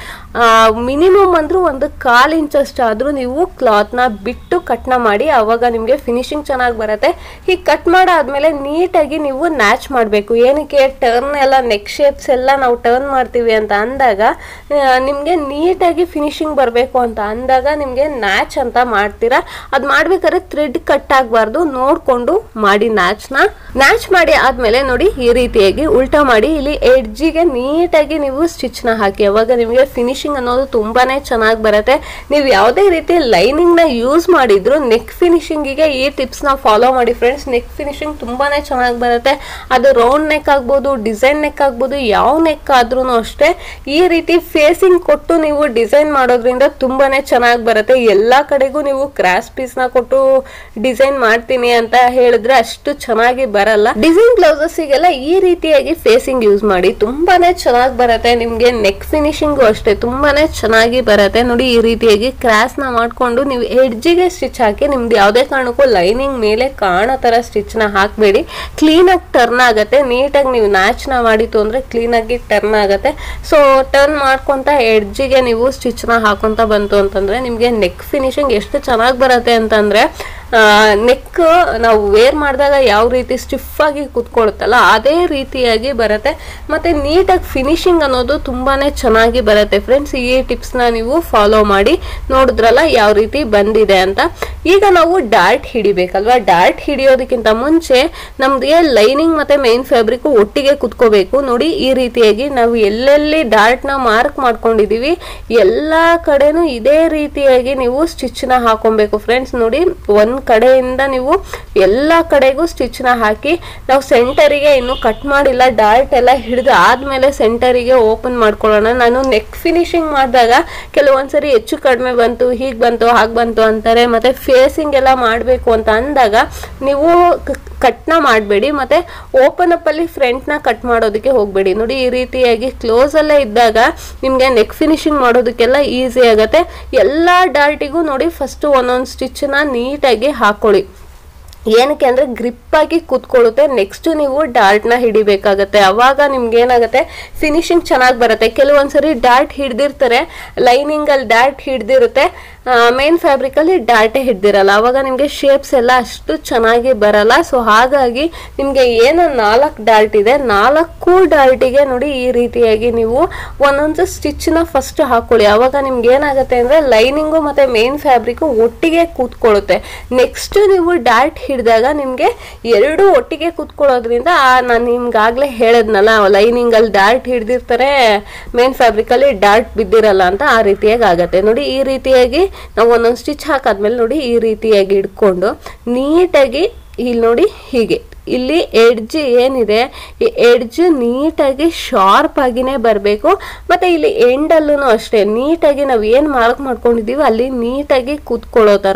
ಮಿನಿಮಮ್ ಅಂದ್ರೂ ಒಂದು ಕಾಲು ಇಂಚಷ್ಟು ಆದರೂ ನೀವು ಕ್ಲಾತ್ನ ಬಿಟ್ಟು ಕಟ್ನ ಮಾಡಿ ಅವಾಗ ನಿಮಗೆ ಫಿನಿಶಿಂಗ್ ಚೆನ್ನಾಗಿ ಬರುತ್ತೆ ಹೀಗೆ ಕಟ್ ಮಾಡಾದ್ಮೇಲೆ ನೀಟಾಗಿ ನೀವು ನ್ಯಾಚ್ ಮಾಡಬೇಕು ಏನಕ್ಕೆ ಟರ್ನ್ ಎಲ್ಲ ನೆಕ್ ಶೇಪ್ಸ್ ಎಲ್ಲ ನಾವು ಟರ್ನ್ ಮಾಡ್ತೀವಿ ಅಂತ ಅಂದಾಗ ನಿಮಗೆ ನೀಟಾಗಿ ಫಿನಿಶಿಂಗ್ ಬರಬೇಕು ಅಂತ ಅಂದಾಗ ನಿಮಗೆ ನ್ಯಾಚ್ ಅಂತ ಮಾಡ್ತೀರಾ ಅದು ಮಾಡ್ಬೇಕಾದ್ರೆ ಥ್ರೆಡ್ ಕಟ್ ಆಗಬಾರ್ದು ನೋಡಿಕೊಂಡು ಮಾಡಿ ನ್ಯಾಚ್ನ ನ್ಯಾಚ್ ಮಾಡಿ ಆದ್ಮೇಲೆ ನೋಡಿ ಈ ರೀತಿಯಾಗಿ ಉಲ್ಟಾ ಮಾಡಿ ಇಲ್ಲಿ ಎಡ್ಜಿಗೆ ನೀಟಾಗಿ ನೀವು ಸ್ಟಿಚ್ನ ಹಾಕಿ ಅವಾಗ ನಿಮಗೆ ಫಿನಿಶಿಂಗ್ ಅನ್ನೋದು ತುಂಬಾನೇ ಚೆನ್ನಾಗಿ ಬರುತ್ತೆ ನೀವು ಯಾವುದೇ ರೀತಿ ಲೈನಿಂಗ್ನ ಯೂಸ್ ಮಾಡಿದ್ರು ನೆಕ್ ಫಿನಿಶಿಂಗಿಗೆ ಈ ಟಿಪ್ಸ್ನ ಫಾಲೋ ಮಾಡಿ ಫ್ರೆಂಡ್ಸ್ ನೆಕ್ ಫಿನಿಶಿಂಗ್ ತುಂಬಾನೇ ಚೆನ್ನಾಗಿ ಬರುತ್ತೆ ಅದು ರೌಂಡ್ ನೆಕ್ ಆಗ್ಬೋದು ಡಿಸೈನ್ ನೆಕ್ ಆಗ್ಬೋದು ಯಾವ ನೆಕ್ ಆದ್ರೂ ಅಷ್ಟೇ ಈ ರೀತಿ ಫೇಸಿಂಗ್ ಕೊಟ್ಟು ನೀವು ಡಿಸೈನ್ ಮಾಡೋದ್ರಿಂದ ತುಂಬಾನೇ ಚೆನ್ನಾಗಿ ಬರುತ್ತೆ ಎಲ್ಲ ಕಡೆಗೂ ನೀವು ಕ್ರಾಸ್ ಪೀಸ್ನ ಕೊಟ್ಟು ಡಿಸೈನ್ ಮಾಡ್ತೀನಿ ಅಂತ ಹೇಳಿದ್ರೆ ಅಷ್ಟು ಚೆನ್ನಾಗಿ ಬರಲ್ಲ ಡಿಸೈನ್ ಬ್ಲೌಸಸ್ಗೆಲ್ಲ ಈ ರೀತಿಯಾಗಿ ಫೇಸಿಂಗ್ ಯೂಸ್ ಮಾಡಿ ತುಂಬಾನೇ ಚೆನ್ನಾಗಿ ಬರುತ್ತೆ ನಿಮ್ಗೆ ನೆಕ್ ಫಿನಿಶಿಂಗು ಅಷ್ಟೇ ತುಂಬಾನೇ ಚೆನ್ನಾಗಿ ಬರುತ್ತೆ ನೋಡಿ ಈ ರೀತಿಯಾಗಿ ಕ್ರಾಸ್ ನ ಮಾಡ್ಕೊಂಡು ನೀವು ಎಡ್ಜಿಗೆ ಸ್ಟಿಚ್ ಹಾಕಿ ನಿಮ್ದು ಯಾವುದೇ ಕಾರಣಕ್ಕೂ ಲೈನಿಂಗ್ ಮೇಲೆ ಕಾಣೋ ತರ ಸ್ಟಿಚ್ ನ ಹಾಕಬೇಡಿ ಕ್ಲೀನ್ ಆಗಿ ಟರ್ನ್ ಆಗುತ್ತೆ ನೀಟಾಗಿ ನೀವು ನ್ಯಾಚ್ ನ ಮಾಡಿತು ಅಂದ್ರೆ ಕ್ಲೀನ್ ಆಗಿ ಟರ್ನ್ ಆಗುತ್ತೆ ಸೊ ಟರ್ನ್ ಮಾಡ್ಕೊಂತ ಎಡ್ಜಿಗೆ ನೀವು ಸ್ಟಿಚ್ ನ ಹಾಕೊಂತ ಬಂತು ಅಂತಂದ್ರೆ ನಿಮ್ಗೆ ನೆಕ್ ಫಿನಿಶಿಂಗ್ ಎಷ್ಟು ಚೆನ್ನಾಗಿ ಬರುತ್ತೆ ಅಂತಂದ್ರೆ ನೆಕ್ ನಾವು ವೇರ್ ಮಾಡಿದಾಗ ಯಾವ ರೀತಿ ಸ್ಟಿಫ್ ಆಗಿ ಕುತ್ಕೊಳುತ್ತಲ್ಲ ಅದೇ ರೀತಿಯಾಗಿ ಬರುತ್ತೆ ಮತ್ತೆ ನೀಟಾಗಿ ಫಿನಿಶಿಂಗ್ ಅನ್ನೋದು ತುಂಬಾನೇ ಚೆನ್ನಾಗಿ ಬರುತ್ತೆ ಫ್ರೆಂಡ್ಸ್ ಈ ಟಿಪ್ಸ್ನ ನೀವು ಫಾಲೋ ಮಾಡಿ ನೋಡಿದ್ರಲ್ಲ ಯಾವ ರೀತಿ ಬಂದಿದೆ ಅಂತ ಈಗ ನಾವು ಡಾರ್ಟ್ ಹಿಡಿಬೇಕಲ್ವಾ ಡಾರ್ಟ್ ಹಿಡಿಯೋದಕ್ಕಿಂತ ಮುಂಚೆ ನಮ್ಗೆ ಲೈನಿಂಗ್ ಮತ್ತೆ ಮೇನ್ ಫ್ಯಾಬ್ರಿಕ್ ಒಟ್ಟಿಗೆ ಕುತ್ಕೋಬೇಕು ನೋಡಿ ಈ ರೀತಿಯಾಗಿ ನಾವು ಎಲ್ಲೆಲ್ಲಿ ಡಾರ್ಟ್ ನ ಮಾರ್ಕ್ ಮಾಡ್ಕೊಂಡಿದೀವಿ ಎಲ್ಲಾ ಕಡೆನೂ ಇದೇ ರೀತಿಯಾಗಿ ನೀವು ಸ್ಟಿಚ್ ನ ಹಾಕೊಬೇಕು ಫ್ರೆಂಡ್ಸ್ ನೋಡಿ ಒಂದ್ ಕಡೆಯಿಂದ ನೀವು ಎಲ್ಲಾ ಕಡೆಗೂ ಸ್ಟಿಚ್ ನ ಹಾಕಿ ನಾವು ಸೆಂಟರಿಗೆ ಇನ್ನು ಕಟ್ ಮಾಡಿಲ್ಲ ಡಾರ್ಟ್ ಎಲ್ಲ ಹಿಡಿದು ಆದ್ಮೇಲೆ ಸೆಂಟರಿಗೆ ಓಪನ್ ಮಾಡ್ಕೊಳ್ಳೋಣ ನಾನು ನೆಕ್ ಫಿನಿಶಿಂಗ್ ಮಾಡಿದಾಗ ಕೆಲವೊಂದ್ಸರಿ ಹೆಚ್ಚು ಕಡಿಮೆ ಬಂತು ಹೀಗ್ ಬಂತು ಹಾಗ್ ಬಂತು ಅಂತಾರೆ ಮತ್ತೆ ಫೇಸಿಂಗ್ ಎಲ್ಲ ಮಾಡಬೇಕು ಅಂತ ಅಂದಾಗ ನೀವು ಕಟ್ನ ಮಾಡಬೇಡಿ ಮತ್ತೆ ಓಪನ್ ಅಪ್ ಅಲ್ಲಿ ಫ್ರಂಟ್ ನ ಕಟ್ ಮಾಡೋದಕ್ಕೆ ಹೋಗಬೇಡಿ ನೋಡಿ ಈ ರೀತಿಯಾಗಿ ಕ್ಲೋಸ್ ಅಲ್ಲೇ ಇದ್ದಾಗ ನಿಮ್ಗೆ ನೆಕ್ ಫಿನಿಶಿಂಗ್ ಮಾಡೋದಕ್ಕೆಲ್ಲ ಈಸಿ ಆಗುತ್ತೆ ಎಲ್ಲಾ ಡಾರ್ಟಿಗೂ ನೋಡಿ ಫಸ್ಟ್ ಒಂದೊಂದು ಸ್ಟಿಚ್ ನ ನೀಟಾಗಿ ಹಾಕೊಳ್ಳಿ ಏನಕ್ಕೆ ಅಂದ್ರೆ ಗ್ರಿಪ್ ಆಗಿ ಕೂತ್ಕೊಳ್ಳುತ್ತೆ ನೆಕ್ಸ್ಟ್ ನೀವು ಡಾರ್ಟ್ ನ ಹಿಡಿಬೇಕಾಗತ್ತೆ ಅವಾಗ ನಿಮ್ಗೆ ಏನಾಗುತ್ತೆ ಫಿನಿಶಿಂಗ್ ಚೆನ್ನಾಗಿ ಬರುತ್ತೆ ಕೆಲವೊಂದ್ಸರಿ ಡಾರ್ಟ್ ಹಿಡ್ದಿರ್ತಾರೆ ಲೈನಿಂಗ್ ಅಲ್ಲಿ ಡಾರ್ಟ್ ಹಿಡ್ದಿರುತ್ತೆ ಮೇನ್ ಫ್ಯಾಬ್ರಿಕ್ ಅಲ್ಲಿ ಡಾರ್ಟೇ ಹಿಡ್ದಿರಲ್ಲ ಅವಾಗ ನಿಮ್ಗೆ ಶೇಪ್ಸ್ ಎಲ್ಲ ಅಷ್ಟು ಚೆನ್ನಾಗಿ ಬರಲ್ಲ ಸೊ ಹಾಗಾಗಿ ನಿಮ್ಗೆ ಏನು ನಾಲ್ಕು ಡಾರ್ಟ್ ಇದೆ ನಾಲ್ಕು ಡಾರ್ಟಿಗೆ ನೋಡಿ ಈ ರೀತಿಯಾಗಿ ನೀವು ಒಂದೊಂದು ಸ್ಟಿಚ್ ನ ಫಸ್ಟ್ ಹಾಕೊಳ್ಳಿ ಅವಾಗ ನಿಮ್ಗೆ ಏನಾಗುತ್ತೆ ಅಂದ್ರೆ ಲೈನಿಂಗು ಮತ್ತೆ ಮೇನ್ ಫ್ಯಾಬ್ರಿಕ್ ಒಟ್ಟಿಗೆ ಕೂತ್ಕೊಳ್ಳುತ್ತೆ ನೆಕ್ಸ್ಟ್ ನೀವು ಡಾರ್ಟ್ ಹಿಡಿದಾಗ ನಿಮ್ಗೆ ಎರಡು ಒಟ್ಟಿಗೆ ಕೂತ್ಕೊಳ್ಳೋದ್ರಿಂದ ನಾನು ನಿಮ್ಗಾಗ್ಲೇ ಹೇಳದ್ನಲ್ಲ ಲೈನಿಂಗ್ ಅಲ್ಲಿ ಡಾರ್ಟ್ ಹಿಡ್ದಿರ್ತಾರೆ ಮೇನ್ ಫ್ಯಾಬ್ರಿಕ್ ಅಲ್ಲಿ ಡಾರ್ಟ್ ಬಿದ್ದಿರಲ್ಲ ಅಂತ ಆ ರೀತಿಯಾಗಿ ಆಗತ್ತೆ ನೋಡಿ ಈ ರೀತಿಯಾಗಿ ನಾವು ಒಂದೊಂದು ಸ್ಟಿಚ್ ಹಾಕಾದ್ಮೇಲೆ ನೋಡಿ ಈ ರೀತಿಯಾಗಿ ಇಟ್ಕೊಂಡು ನೀಟಾಗಿ ಇಲ್ಲಿ ನೋಡಿ ಹೀಗೆ ಇಲ್ಲಿ ಎಡ್ಜ್ ಏನಿದೆ ಈ ಎಡ್ಜ್ ನೀಟಾಗಿ ಶಾರ್ಪ್ ಆಗಿನೇ ಬರಬೇಕು ಮತ್ತೆ ಇಲ್ಲಿ ಎಂಡಲ್ಲೂ ಅಷ್ಟೇ ನೀಟಾಗಿ ನಾವು ಏನು ಮಾರ್ಕ್ ಮಾಡ್ಕೊಂಡಿದ್ದೀವಿ ಅಲ್ಲಿ ನೀಟಾಗಿ ಕೂತ್ಕೊಳ್ಳೋ ಥರ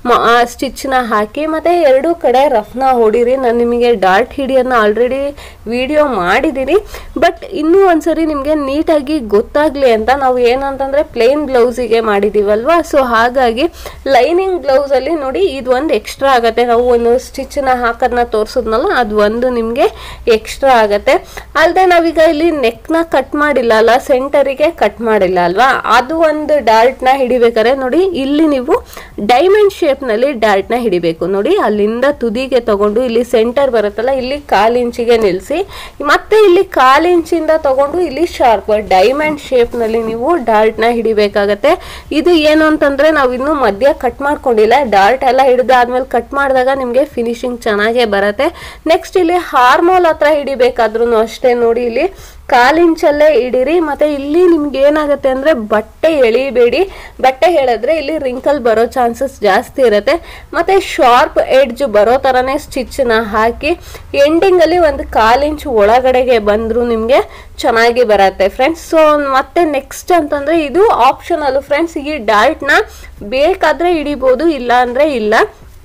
ಸ್ಟಿಚ್ನ ಹಾಕಿ ಮತ್ತೆ ಎರಡೂ ಕಡೆ ರಫ್ನ ಹೊಡಿರಿ ನಾನು ನಿಮಗೆ ಡಾರ್ಟ್ ಹಿಡಿಯೋದನ್ನ ಆಲ್ರೆಡಿ ವಿಡಿಯೋ ಮಾಡಿದ್ದೀನಿ ಬಟ್ ಇನ್ನೂ ಒಂದ್ಸರಿ ನಿಮಗೆ ನೀಟಾಗಿ ಗೊತ್ತಾಗ್ಲಿ ಅಂತ ನಾವು ಏನಂತಂದ್ರೆ ಪ್ಲೇನ್ ಬ್ಲೌಸಿಗೆ ಮಾಡಿದೀವಲ್ವಾ ಸೊ ಹಾಗಾಗಿ ಲೈನಿಂಗ್ ಬ್ಲೌಸಲ್ಲಿ ನೋಡಿ ಇದು ಒಂದು ಎಕ್ಸ್ಟ್ರಾ ಆಗುತ್ತೆ ನಾವು ಒಂದು ಸ್ಟಿಚ್ನ ಹಾಕೋದನ್ನ ತೋರಿಸಿದ್ನಲ್ಲ ಅದು ಒಂದು ನಿಮಗೆ ಎಕ್ಸ್ಟ್ರಾ ಆಗತ್ತೆ ಅಲ್ಲದೆ ನಾವೀಗ ಇಲ್ಲಿ ನೆಕ್ನ ಕಟ್ ಮಾಡಿಲ್ಲ ಅಲ್ಲ ಸೆಂಟರಿಗೆ ಕಟ್ ಮಾಡಿಲ್ಲ ಅಲ್ವಾ ಅದು ಒಂದು ಡಾರ್ಟ್ನ ಹಿಡಿಬೇಕಾದ್ರೆ ನೋಡಿ ಇಲ್ಲಿ ನೀವು ಡೈಮಂಡ್ ಶೇಪ್ನಲ್ಲಿ ಡಾರ್ಟ್ನ ಹಿಡಿಬೇಕು ನೋಡಿ ಅಲ್ಲಿಂದ ತುದಿಗೆ ತಗೊಂಡು ಇಲ್ಲಿ ಸೆಂಟರ್ ಬರುತ್ತಲ್ಲ ಇಲ್ಲಿ ಕಾಲು ಇಂಚಿಗೆ ನಿಲ್ಲಿಸಿ ಮತ್ತೆ ಇಲ್ಲಿ ಕಾಲು ಇಂಚಿಂದ ತಗೊಂಡು ಇಲ್ಲಿ ಶಾರ್ಪ್ ಡೈಮಂಡ್ ಶೇಪ್ನಲ್ಲಿ ನೀವು ಡಾರ್ಟ್ನ ಹಿಡಿಬೇಕಾಗತ್ತೆ ಇದು ಏನು ಅಂತಂದ್ರೆ ನಾವು ಇನ್ನೂ ಮಧ್ಯ ಕಟ್ ಮಾಡ್ಕೊಂಡಿಲ್ಲ ಡಾರ್ಟ್ ಎಲ್ಲ ಹಿಡಿದಾದ್ಮೇಲೆ ಕಟ್ ಮಾಡಿದಾಗ ನಿಮಗೆ ಫಿನಿಶಿಂಗ್ ಚೆನ್ನಾಗೇ ಬರುತ್ತೆ ನೆಕ್ಸ್ಟ್ ಇಲ್ಲಿ ಹಾರ್ಮೋಲ್ ಹತ್ರ ಹಿಡಿಬೇಕಾದ್ರೂ ಅಷ್ಟೇ ನೋಡಿ ಇಲ್ಲಿ ಕಾಲಿಂಚಲ್ಲೇ ಇಡಿರಿ ಮತ್ತೆ ಇಲ್ಲಿ ನಿಮ್ಗೆ ಏನಾಗುತ್ತೆ ಅಂದ್ರೆ ಬಟ್ಟೆ ಎಳಿಬೇಡಿ ಬಟ್ಟೆ ಹೇಳಿದ್ರೆ ಇಲ್ಲಿ ರಿಂಕಲ್ ಬರೋ ಚಾನ್ಸಸ್ ಜಾಸ್ತಿ ಇರುತ್ತೆ ಮತ್ತೆ ಶಾರ್ಪ್ ಎಡ್ಜ್ ಬರೋ ತರನೇ ಸ್ಟಿಚ್ ನ ಹಾಕಿ ಎಂಡಿಂಗ್ ಅಲ್ಲಿ ಒಂದು ಕಾಲಿಂಚ್ ಒಳಗಡೆಗೆ ಬಂದ್ರು ನಿಮ್ಗೆ ಚೆನ್ನಾಗಿ ಬರುತ್ತೆ ಫ್ರೆಂಡ್ಸ್ ಸೊ ಮತ್ತೆ ನೆಕ್ಸ್ಟ್ ಅಂತಂದ್ರೆ ಇದು ಆಪ್ಷನಲ್ ಫ್ರೆಂಡ್ಸ್ ಈ ಡಾರ್ಟ್ ನ ಬೇಕಾದ್ರೆ ಹಿಡಿಬೋದು ಇಲ್ಲ ಅಂದ್ರೆ ಇಲ್ಲ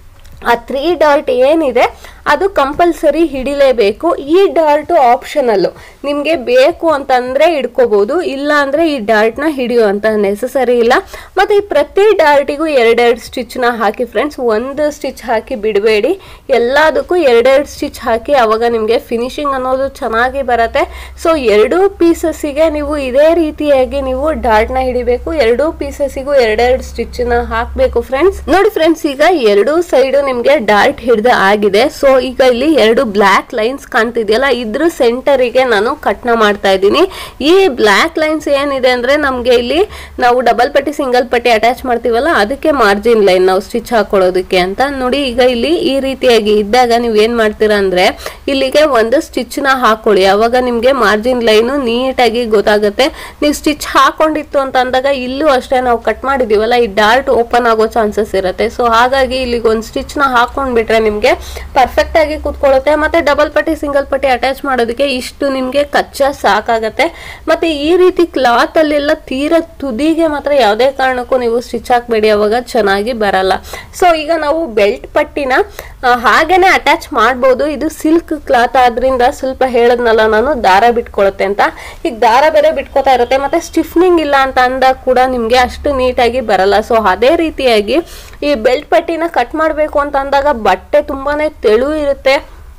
ಆ ತ್ರೀ ಡಾರ್ಟ್ ಏನಿದೆ ಅದು ಕಂಪಲ್ಸರಿ ಹಿಡಿಲೇಬೇಕು ಈ ಡಾರ್ಟು ಆಪ್ಷನಲ್ಲು ನಿಮಗೆ ಬೇಕು ಅಂತಂದ್ರೆ ಹಿಡ್ಕೋಬಹುದು ಇಲ್ಲ ಅಂದ್ರೆ ಈ ಡಾರ್ಟ್ನ ಹಿಡಿಯುವಂತ ನೆಸಸರಿ ಇಲ್ಲ ಮತ್ತೆ ಈ ಪ್ರತಿ ಡಾರ್ಟಿಗೂ ಎರಡೆರಡು ಸ್ಟಿಚ್ನ ಹಾಕಿ ಫ್ರೆಂಡ್ಸ್ ಒಂದು ಸ್ಟಿಚ್ ಹಾಕಿ ಬಿಡಬೇಡಿ ಎಲ್ಲದಕ್ಕೂ ಎರಡೆರಡು ಸ್ಟಿಚ್ ಹಾಕಿ ಅವಾಗ ನಿಮಗೆ ಫಿನಿಶಿಂಗ್ ಅನ್ನೋದು ಚೆನ್ನಾಗಿ ಬರುತ್ತೆ ಸೊ ಎರಡೂ ಪೀಸಸ್ಸಿಗೆ ನೀವು ಇದೇ ರೀತಿಯಾಗಿ ನೀವು ಡಾರ್ಟ್ನ ಹಿಡಿಬೇಕು ಎರಡೂ ಪೀಸಸ್ಸಿಗೂ ಎರಡೆರಡು ಸ್ಟಿಚ್ನ ಹಾಕಬೇಕು ಫ್ರೆಂಡ್ಸ್ ನೋಡಿ ಫ್ರೆಂಡ್ಸ್ ಈಗ ಎರಡೂ ಸೈಡು ನಿಮಗೆ ಡಾರ್ಟ್ ಹಿಡ್ದ ಆಗಿದೆ ಸೊ ಈಗ ಇಲ್ಲಿ ಎರಡು ಬ್ಲ್ಯಾಕ್ ಲೈನ್ಸ್ ಕಾಣ್ತಿದೆಯಲ್ಲ ಇದ್ರ ಸೆಂಟರಿಗೆ ನಾನು ಕಟ್ನ ಮಾಡ್ತಾ ಇದ್ದೀನಿ ಈ ಬ್ಲ್ಯಾಕ್ ಲೈನ್ಸ್ ಏನಿದೆ ಅಂದ್ರೆ ನಮಗೆ ಇಲ್ಲಿ ನಾವು ಡಬಲ್ ಪಟ್ಟಿ ಸಿಂಗಲ್ ಪಟ್ಟಿ ಅಟ್ಯಾಚ್ ಮಾಡ್ತೀವಲ್ಲ ಅದಕ್ಕೆ ಮಾರ್ಜಿನ್ ಲೈನ್ ನಾವು ಸ್ಟಿಚ್ ಹಾಕೊಳ್ಳೋದಕ್ಕೆ ಅಂತ ನೋಡಿ ಈಗ ಇಲ್ಲಿ ಈ ರೀತಿಯಾಗಿ ಇದ್ದಾಗ ನೀವು ಏನ್ ಮಾಡ್ತೀರಾ ಅಂದ್ರೆ ಇಲ್ಲಿಗೆ ಒಂದು ಸ್ಟಿಚ್ ನ ಹಾಕೊಳ್ಳಿ ಅವಾಗ ನಿಮ್ಗೆ ಮಾರ್ಜಿನ್ ಲೈನ್ ನೀಟಾಗಿ ಗೊತ್ತಾಗುತ್ತೆ ನೀವು ಸ್ಟಿಚ್ ಹಾಕೊಂಡಿತ್ತು ಅಂತ ಅಂದಾಗ ಇಲ್ಲೂ ಅಷ್ಟೇ ನಾವು ಕಟ್ ಮಾಡಿದೀವಲ್ಲ ಈ ಡಾರ್ಟ್ ಓಪನ್ ಆಗೋ ಚಾನ್ಸಸ್ ಇರುತ್ತೆ ಸೊ ಹಾಗಾಗಿ ಇಲ್ಲಿಗೆ ಒಂದು ಸ್ಟಿಚ್ ನ ಹಾಕೊಂಡ್ಬಿಟ್ರೆ ನಿಮ್ಗೆ ಪರ್ಫೆಕ್ಟ್ ಆಗಿ ಕುತ್ಕೊಳ್ಳುತ್ತೆ ಮತ್ತೆ ಡಬಲ್ ಪಟ್ಟಿ ಸಿಂಗಲ್ ಪಟ್ಟಿ ಅಟ್ಯಾಚ್ ಮಾಡೋದಕ್ಕೆ ಇಷ್ಟು ನಿಮ್ಗೆ ಕಚ್ಚಾ ಸಾಕಾಗತ್ತೆ ಮತ್ತೆ ಈ ರೀತಿ ಕ್ಲಾತ್ ಅಲ್ಲೆಲ್ಲ ತೀರಾ ತುದಿಗೆ ಮಾತ್ರ ಯಾವುದೇ ಕಾರಣಕ್ಕೂ ನೀವು ಸ್ಟಿಚ್ ಹಾಕ್ಬೇಡಿ ಅವಾಗ ಚೆನ್ನಾಗಿ ಬರಲ್ಲ ಸೊ ಈಗ ನಾವು ಬೆಲ್ಟ್ ಪಟ್ಟಿನ ಆ, ಹಾಗೇನೆ ಅಟ್ಯಾಚ್ ಮಾಡ್ಬೋದು ಇದು ಸಿಲ್ಕ್ ಕ್ಲಾತ್ ಆದ್ರಿಂದ ಸ್ವಲ್ಪ ಹೇಳದ್ನಲ್ಲ ನಾನು ದಾರ ಬಿಟ್ಕೊಳುತ್ತೆ ಅಂತ ಈಗ ದಾರ ಬೇರೆ ಬಿಟ್ಕೋತಾ ಇರುತ್ತೆ ಮತ್ತೆ ಸ್ಟಿಫ್ನಿಂಗ್ ಇಲ್ಲ ಅಂತ ಅಂದಾಗ ಕೂಡ ನಿಮ್ಗೆ ಅಷ್ಟು ನೀಟಾಗಿ ಬರಲ್ಲ ಸೊ ಅದೇ ರೀತಿಯಾಗಿ ಈ ಬೆಲ್ಟ್ ಪಟ್ಟಿನ ಕಟ್ ಮಾಡಬೇಕು ಅಂತ ಅಂದಾಗ ಬಟ್ಟೆ ತುಂಬಾನೇ ತೆಳು ಇರುತ್ತೆ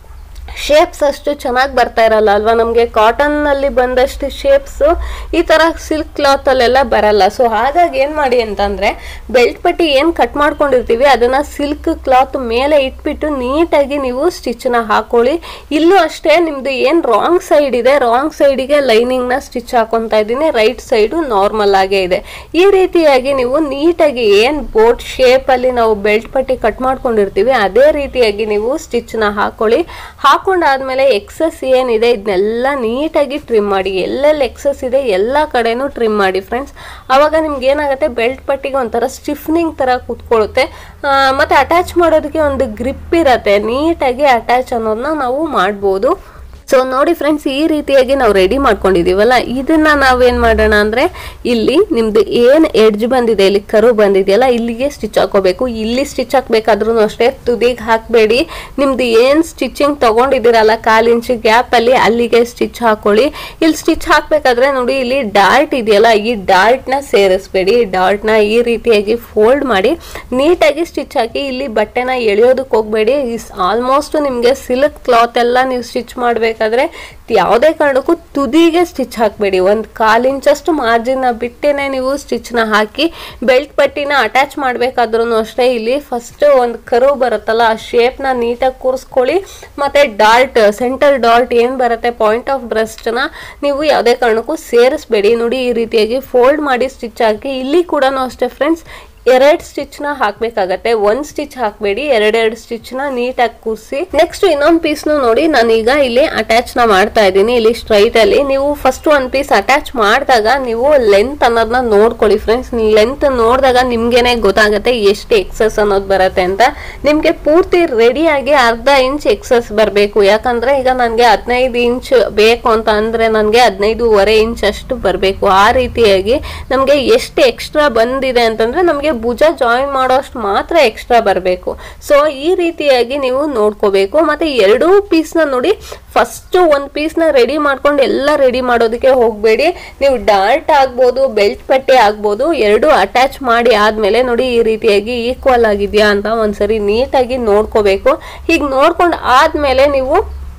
ಶೇಪ್ಸ್ ಅಷ್ಟು ಚೆನ್ನಾಗಿ ಬರ್ತಾ ಇರಲ್ಲ ಅಲ್ವಾ ನಮಗೆ ಕಾಟನ್ನಲ್ಲಿ ಬಂದಷ್ಟು ಶೇಪ್ಸ್ ಈ ಥರ ಸಿಲ್ಕ್ ಕ್ಲಾತಲ್ಲೆಲ್ಲ ಬರಲ್ಲ ಸೊ ಹಾಗಾಗಿ ಏನು ಮಾಡಿ ಅಂತಂದರೆ ಬೆಲ್ಟ್ ಪಟ್ಟಿ ಏನು ಕಟ್ ಮಾಡ್ಕೊಂಡಿರ್ತೀವಿ ಅದನ್ನು ಸಿಲ್ಕ್ ಕ್ಲಾತ್ ಮೇಲೆ ಇಟ್ಬಿಟ್ಟು ನೀಟಾಗಿ ನೀವು ಸ್ಟಿಚ್ನ ಹಾಕೊಳ್ಳಿ ಇಲ್ಲೂ ಅಷ್ಟೇ ನಿಮ್ಮದು ಏನು ರಾಂಗ್ ಸೈಡ್ ಇದೆ ರಾಂಗ್ ಸೈಡಿಗೆ ಲೈನಿಂಗ್ನ ಸ್ಟಿಚ್ ಹಾಕೊತಾ ಇದ್ದೀನಿ ರೈಟ್ ಸೈಡು ನಾರ್ಮಲ್ ಆಗೇ ಇದೆ ಈ ರೀತಿಯಾಗಿ ನೀವು ನೀಟಾಗಿ ಏನು ಬೋಟ್ ಶೇಪಲ್ಲಿ ನಾವು ಬೆಲ್ಟ್ ಪಟ್ಟಿ ಕಟ್ ಮಾಡ್ಕೊಂಡಿರ್ತೀವಿ ಅದೇ ರೀತಿಯಾಗಿ ನೀವು ಸ್ಟಿಚ್ನ ಹಾಕೊಳ್ಳಿ ಹಾಕೊಂಡಾದ್ಮೇಲೆ ಎಕ್ಸಸ್ ಏನಿದೆ ಇದನ್ನೆಲ್ಲ ನೀಟಾಗಿ ಟ್ರಿಮ್ ಮಾಡಿ ಎಲ್ಲೆಲ್ಲಿ ಎಕ್ಸಸ್ ಇದೆ ಎಲ್ಲ ಕಡೆನೂ ಟ್ರಿಮ್ ಮಾಡಿ ಫ್ರೆಂಡ್ಸ್ ಅವಾಗ ನಿಮ್ಗೆ ಏನಾಗುತ್ತೆ ಬೆಲ್ಟ್ ಪಟ್ಟಿಗೆ ಒಂಥರ ಸ್ಟಿಫ್ನಿಂಗ್ ಥರ ಕೂತ್ಕೊಳ್ಳುತ್ತೆ ಆ, ಮತ್ತೆ ಅಟ್ಯಾಚ್ ಮಾಡೋದಕ್ಕೆ ಒಂದು ಗ್ರಿಪ್ ಇರತ್ತೆ ನೀಟಾಗಿ ಅಟ್ಯಾಚ್ ಅನ್ನೋದನ್ನ ನಾವು ಮಾಡ್ಬೋದು ಸೊ ನೋಡಿ ಫ್ರೆಂಡ್ಸ್ ಈ ರೀತಿಯಾಗಿ ನಾವು ರೆಡಿ ಮಾಡ್ಕೊಂಡಿದೀವಲ್ಲ ಇದನ್ನ ನಾವೇನ್ ಮಾಡೋಣ ಅಂದ್ರೆ ಇಲ್ಲಿ ನಿಮ್ದು ಏನ್ ಎಡ್ಜ್ ಬಂದಿದೆ ಇಲ್ಲಿ ಕರು ಬಂದಿದೆಯಲ್ಲ ಇಲ್ಲಿಗೆ ಸ್ಟಿಚ್ ಹಾಕೋಬೇಕು ಇಲ್ಲಿ ಸ್ಟಿಚ್ ಹಾಕ್ಬೇಕಾದ್ರೂ ಅಷ್ಟೇ ತುದಿಗೆ ಹಾಕಬೇಡಿ ನಿಮ್ದು ಏನ್ ಸ್ಟಿಚಿಂಗ್ ತಗೊಂಡಿದ್ದೀರಲ್ಲ ಕಾಲ್ ಇಂಚ್ ಗ್ಯಾಪ್ ಅಲ್ಲಿ ಅಲ್ಲಿಗೆ ಸ್ಟಿಚ್ ಹಾಕೊಳ್ಳಿ ಇಲ್ಲಿ ಸ್ಟಿಚ್ ಹಾಕ್ಬೇಕಾದ್ರೆ ನೋಡಿ ಇಲ್ಲಿ ಡಾರ್ಟ್ ಇದೆಯಲ್ಲ ಈ ಡಾರ್ಟ್ ನ ಸೇರಿಸ್ಬೇಡಿ ಡಾರ್ಟ್ ನ ಈ ರೀತಿಯಾಗಿ ಫೋಲ್ಡ್ ಮಾಡಿ ನೀಟಾಗಿ ಸ್ಟಿಚ್ ಹಾಕಿ ಇಲ್ಲಿ ಬಟ್ಟೆನ ಎಳೆಯೋದಕ್ಕೆ ಹೋಗ್ಬೇಡಿ ಆಲ್ಮೋಸ್ಟ್ ನಿಮ್ಗೆ ಸಿಲ್ಕ್ ಕ್ಲಾತ್ ಎಲ್ಲ ನೀವು ಸ್ಟಿಚ್ ಮಾಡ್ಬೇಕಾದ್ರೆ ಯಾವುದೇ ಕಾರಣಕ್ಕೂ ತುದಿಗೆ ಸ್ಟಿಚ್ ಹಾಕಬೇಡಿ ಒಂದು ಕಾಲು ಇಂಚಷ್ಟು ಮಾರ್ಜಿನ ಬಿಟ್ಟೇನೆ ನೀವು ಸ್ಟಿಚ್ನ ಹಾಕಿ ಬೆಲ್ಟ್ ಪಟ್ಟಿನ ಅಟ್ಯಾಚ್ ಮಾಡಬೇಕಾದ್ರೂ ಅಷ್ಟೇ ಇಲ್ಲಿ ಫಸ್ಟ್ ಒಂದು ಕರು ಬರುತ್ತಲ್ಲ ಆ ಶೇಪ್ನ ನೀಟಾಗಿ ಕೂರಿಸ್ಕೊಳ್ಳಿ ಮತ್ತೆ ಡಾರ್ಟ್ ಸೆಂಟರ್ ಡಾರ್ಟ್ ಏನು ಬರುತ್ತೆ ಪಾಯಿಂಟ್ ಆಫ್ ಬ್ರೆಸ್ಟ್ನ ನೀವು ಯಾವುದೇ ಕಾರಣಕ್ಕೂ ಸೇರಿಸ್ಬೇಡಿ ನೋಡಿ ಈ ರೀತಿಯಾಗಿ ಫೋಲ್ಡ್ ಮಾಡಿ ಸ್ಟಿಚ್ ಹಾಕಿ ಇಲ್ಲಿ ಕೂಡ ಅಷ್ಟೇ ಫ್ರೆಂಡ್ಸ್ ಎರಡ್ ಸ್ಟಿಚ್ ನ ಹಾಕ್ಬೇಕಾಗತ್ತೆ ಒಂದ್ ಸ್ಟಿಚ್ ಹಾಕ್ಬೇಡಿ ಎರಡೆರಡು ಸ್ಟಿಚ್ ನ ನೀಟಾಗಿ ಕೂರಿಸಿ ನೆಕ್ಸ್ಟ್ ಇನ್ನೊಂದ್ ಪೀಸ್ ನೋಡಿ ನಾನೀಗ ಇಲ್ಲಿ ಅಟ್ಯಾಚ್ ನ ಮಾಡ್ತಾ ಇದ್ದೀನಿ ಇಲ್ಲಿ ಸ್ಟ್ರೈಟ್ ಅಲ್ಲಿ ನೀವು ಫಸ್ಟ್ ಒಂದ್ ಪೀಸ್ ಅಟ್ಯಾಚ್ ಮಾಡಿದಾಗ ನೀವು ಲೆಂತ್ ಅನ್ನೋದನ್ನ ನೋಡ್ಕೊಳ್ಳಿ ಫ್ರೆಂಡ್ಸ್ ಲೆಂತ್ ನೋಡಿದಾಗ ನಿಮ್ಗೆನೆ ಗೊತ್ತಾಗತ್ತೆ ಎಷ್ಟು ಎಕ್ಸಸ್ ಅನ್ನೋದು ಬರುತ್ತೆ ಅಂತ ನಿಮ್ಗೆ ಪೂರ್ತಿ ರೆಡಿಯಾಗಿ ಅರ್ಧ ಇಂಚ್ ಎಕ್ಸಸ್ ಬರಬೇಕು ಯಾಕಂದ್ರೆ ಈಗ ನನಗೆ ಹದಿನೈದು ಇಂಚ್ ಬೇಕು ಅಂತ ಅಂದ್ರೆ ನನಗೆ ಹದಿನೈದೂವರೆ ಇಂಚ್ ಅಷ್ಟು ಬರಬೇಕು ಆ ರೀತಿಯಾಗಿ ನಮಗೆ ಎಷ್ಟು ಎಕ್ಸ್ಟ್ರಾ ಬಂದಿದೆ ಅಂತಂದ್ರೆ ನಮಗೆ ಭುಜ ಜಾಯಿನ್ ಮಾಡೋಷ್ಟು ಮಾತ್ರ ಎಕ್ಸ್ಟ್ರಾ ಬರಬೇಕು ಸೊ ಈ ರೀತಿಯಾಗಿ ನೀವು ನೋಡ್ಕೋಬೇಕು ಮತ್ತೆ ಎರಡೂ ಪೀಸ್ನ ನೋಡಿ ಫಸ್ಟ್ ಒಂದು ಪೀಸ್ನ ರೆಡಿ ಮಾಡ್ಕೊಂಡು ಎಲ್ಲ ರೆಡಿ ಮಾಡೋದಕ್ಕೆ ಹೋಗಬೇಡಿ ನೀವು ಡಾರ್ಟ್ ಆಗ್ಬೋದು ಬೆಲ್ಟ್ ಪಟ್ಟೆ ಆಗ್ಬೋದು ಎರಡು ಅಟ್ಯಾಚ್ ಮಾಡಿ ಆದ್ಮೇಲೆ ನೋಡಿ ಈ ರೀತಿಯಾಗಿ ಈಕ್ವಲ್ ಆಗಿದೆಯಾ ಅಂತ ಒಂದ್ಸರಿ ನೀಟಾಗಿ ನೋಡ್ಕೋಬೇಕು ಹೀಗೆ ನೋಡ್ಕೊಂಡು ಆದ್ಮೇಲೆ ನೀವು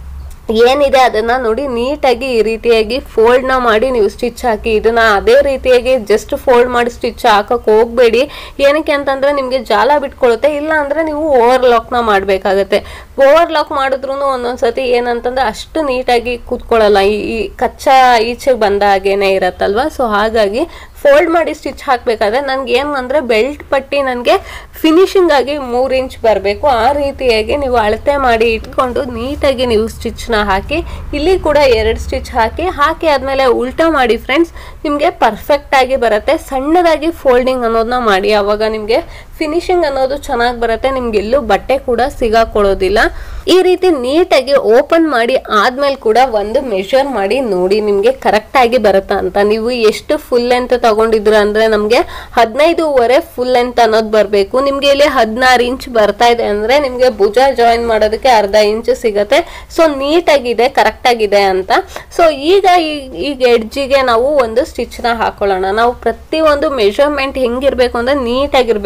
ಏನಿದೆ ಅದನ್ನ ನೋಡಿ ನೀಟಾಗಿ ಈ ರೀತಿಯಾಗಿ ಫೋಲ್ಡ್ ನ ಮಾಡಿ ನೀವು ಸ್ಟಿಚ್ ಹಾಕಿ ಇದನ್ನ ಅದೇ ರೀತಿಯಾಗಿ ಜಸ್ಟ್ ಫೋಲ್ಡ್ ಮಾಡಿ ಸ್ಟಿಚ್ ಹಾಕಕ್ ಹೋಗ್ಬೇಡಿ ಏನಕ್ಕೆ ಅಂತಂದ್ರೆ ನಿಮ್ಗೆ ಜಾಲ ಬಿಟ್ಕೊಳ್ಳುತ್ತೆ ಇಲ್ಲ ಅಂದ್ರೆ ನೀವು ಓವರ್ ಲಾಕ್ ನ ಮಾಡ್ಬೇಕಾಗತ್ತೆ ಓವರ್ ಲಾಕ್ ಮಾಡಿದ್ರು ಒಂದೊಂದ್ಸತಿ ಏನಂತಂದ್ರೆ ಅಷ್ಟು ನೀಟಾಗಿ ಕೂತ್ಕೊಳ್ಳಲ್ಲ ಈ ಈ ಕಚ್ಚಾ ಈಚೆಗೆ ಬಂದ ಹಾಗೇನೆ ಇರತ್ತಲ್ವಾ ಸೊ ಹಾಗಾಗಿ ಫೋಲ್ಡ್ ಮಾಡಿ ಸ್ಟಿಚ್ ಹಾಕಬೇಕಾದ್ರೆ ನನಗೆ ಏನು ಅಂದರೆ ಬೆಲ್ಟ್ ಪಟ್ಟಿ ನನಗೆ ಫಿನಿಶಿಂಗ್ ಆಗಿ ಮೂರು ಇಂಚ್ ಬರಬೇಕು ಆ ರೀತಿಯಾಗಿ ನೀವು ಅಳತೆ ಮಾಡಿ ಇಟ್ಕೊಂಡು ನೀಟಾಗಿ ನೀವು ಸ್ಟಿಚ್ನ ಹಾಕಿ ಇಲ್ಲಿ ಕೂಡ ಎರಡು ಸ್ಟಿಚ್ ಹಾಕಿ ಹಾಕಿ ಆದಮೇಲೆ ಉಲ್ಟಾ ಮಾಡಿ ಫ್ರೆಂಡ್ಸ್ ನಿಮಗೆ ಪರ್ಫೆಕ್ಟಾಗಿ ಬರುತ್ತೆ ಸಣ್ಣದಾಗಿ ಫೋಲ್ಡಿಂಗ್ ಅನ್ನೋದನ್ನ ಮಾಡಿ ಆವಾಗ ನಿಮಗೆ ಫಿನಿಶಿಂಗ್ ಅನ್ನೋದು ಚೆನ್ನಾಗಿ ಬರುತ್ತೆ ನಿಮ್ಗೆ ಎಲ್ಲೂ ಬಟ್ಟೆ ಕೂಡ ಸಿಗಾಕೊಳ್ಳೋದಿಲ್ಲ ಈ ರೀತಿ ನೀಟಾಗಿ ಓಪನ್ ಮಾಡಿ ಆದ್ಮೇಲೆ ಕೂಡ ಒಂದು ಮೆಷರ್ ಮಾಡಿ ನೋಡಿ ನಿಮಗೆ ಕರೆಕ್ಟಾಗಿ ಬರುತ್ತಾ ಅಂತ ನೀವು ಎಷ್ಟು ಫುಲ್ ಲೆಂತ್ ತಗೊಂಡಿದ್ರ ಅಂದ್ರೆ ನಮಗೆ ಹದಿನೈದೂವರೆ ಫುಲ್ ಲೆಂತ್ ಅನ್ನೋದು ಬರಬೇಕು ನಿಮ್ಗೆ ಇಲ್ಲಿ ಹದಿನಾರು ಇಂಚ್ ಬರ್ತಾ ಇದೆ ಅಂದ್ರೆ ನಿಮ್ಗೆ ಭುಜ ಜಾಯಿನ್ ಮಾಡೋದಕ್ಕೆ ಅರ್ಧ ಇಂಚ್ ಸಿಗತ್ತೆ ಸೊ ನೀಟಾಗಿದೆ ಕರೆಕ್ಟಾಗಿದೆ ಅಂತ ಸೊ ಈಗ ಈ- ಈಗ ಎಡ್ಜಿಗೆ ನಾವು ಒಂದು ಸ್ಟಿಚ್ನ ಹಾಕೊಳ್ಳೋಣ ನಾವು ಪ್ರತಿಯೊಂದು ಮೆಷರ್ಮೆಂಟ್ ಹೆಂಗಿರ್ಬೇಕು ಅಂದ್ರೆ ನೀಟಾಗಿರ್ಬೇಕು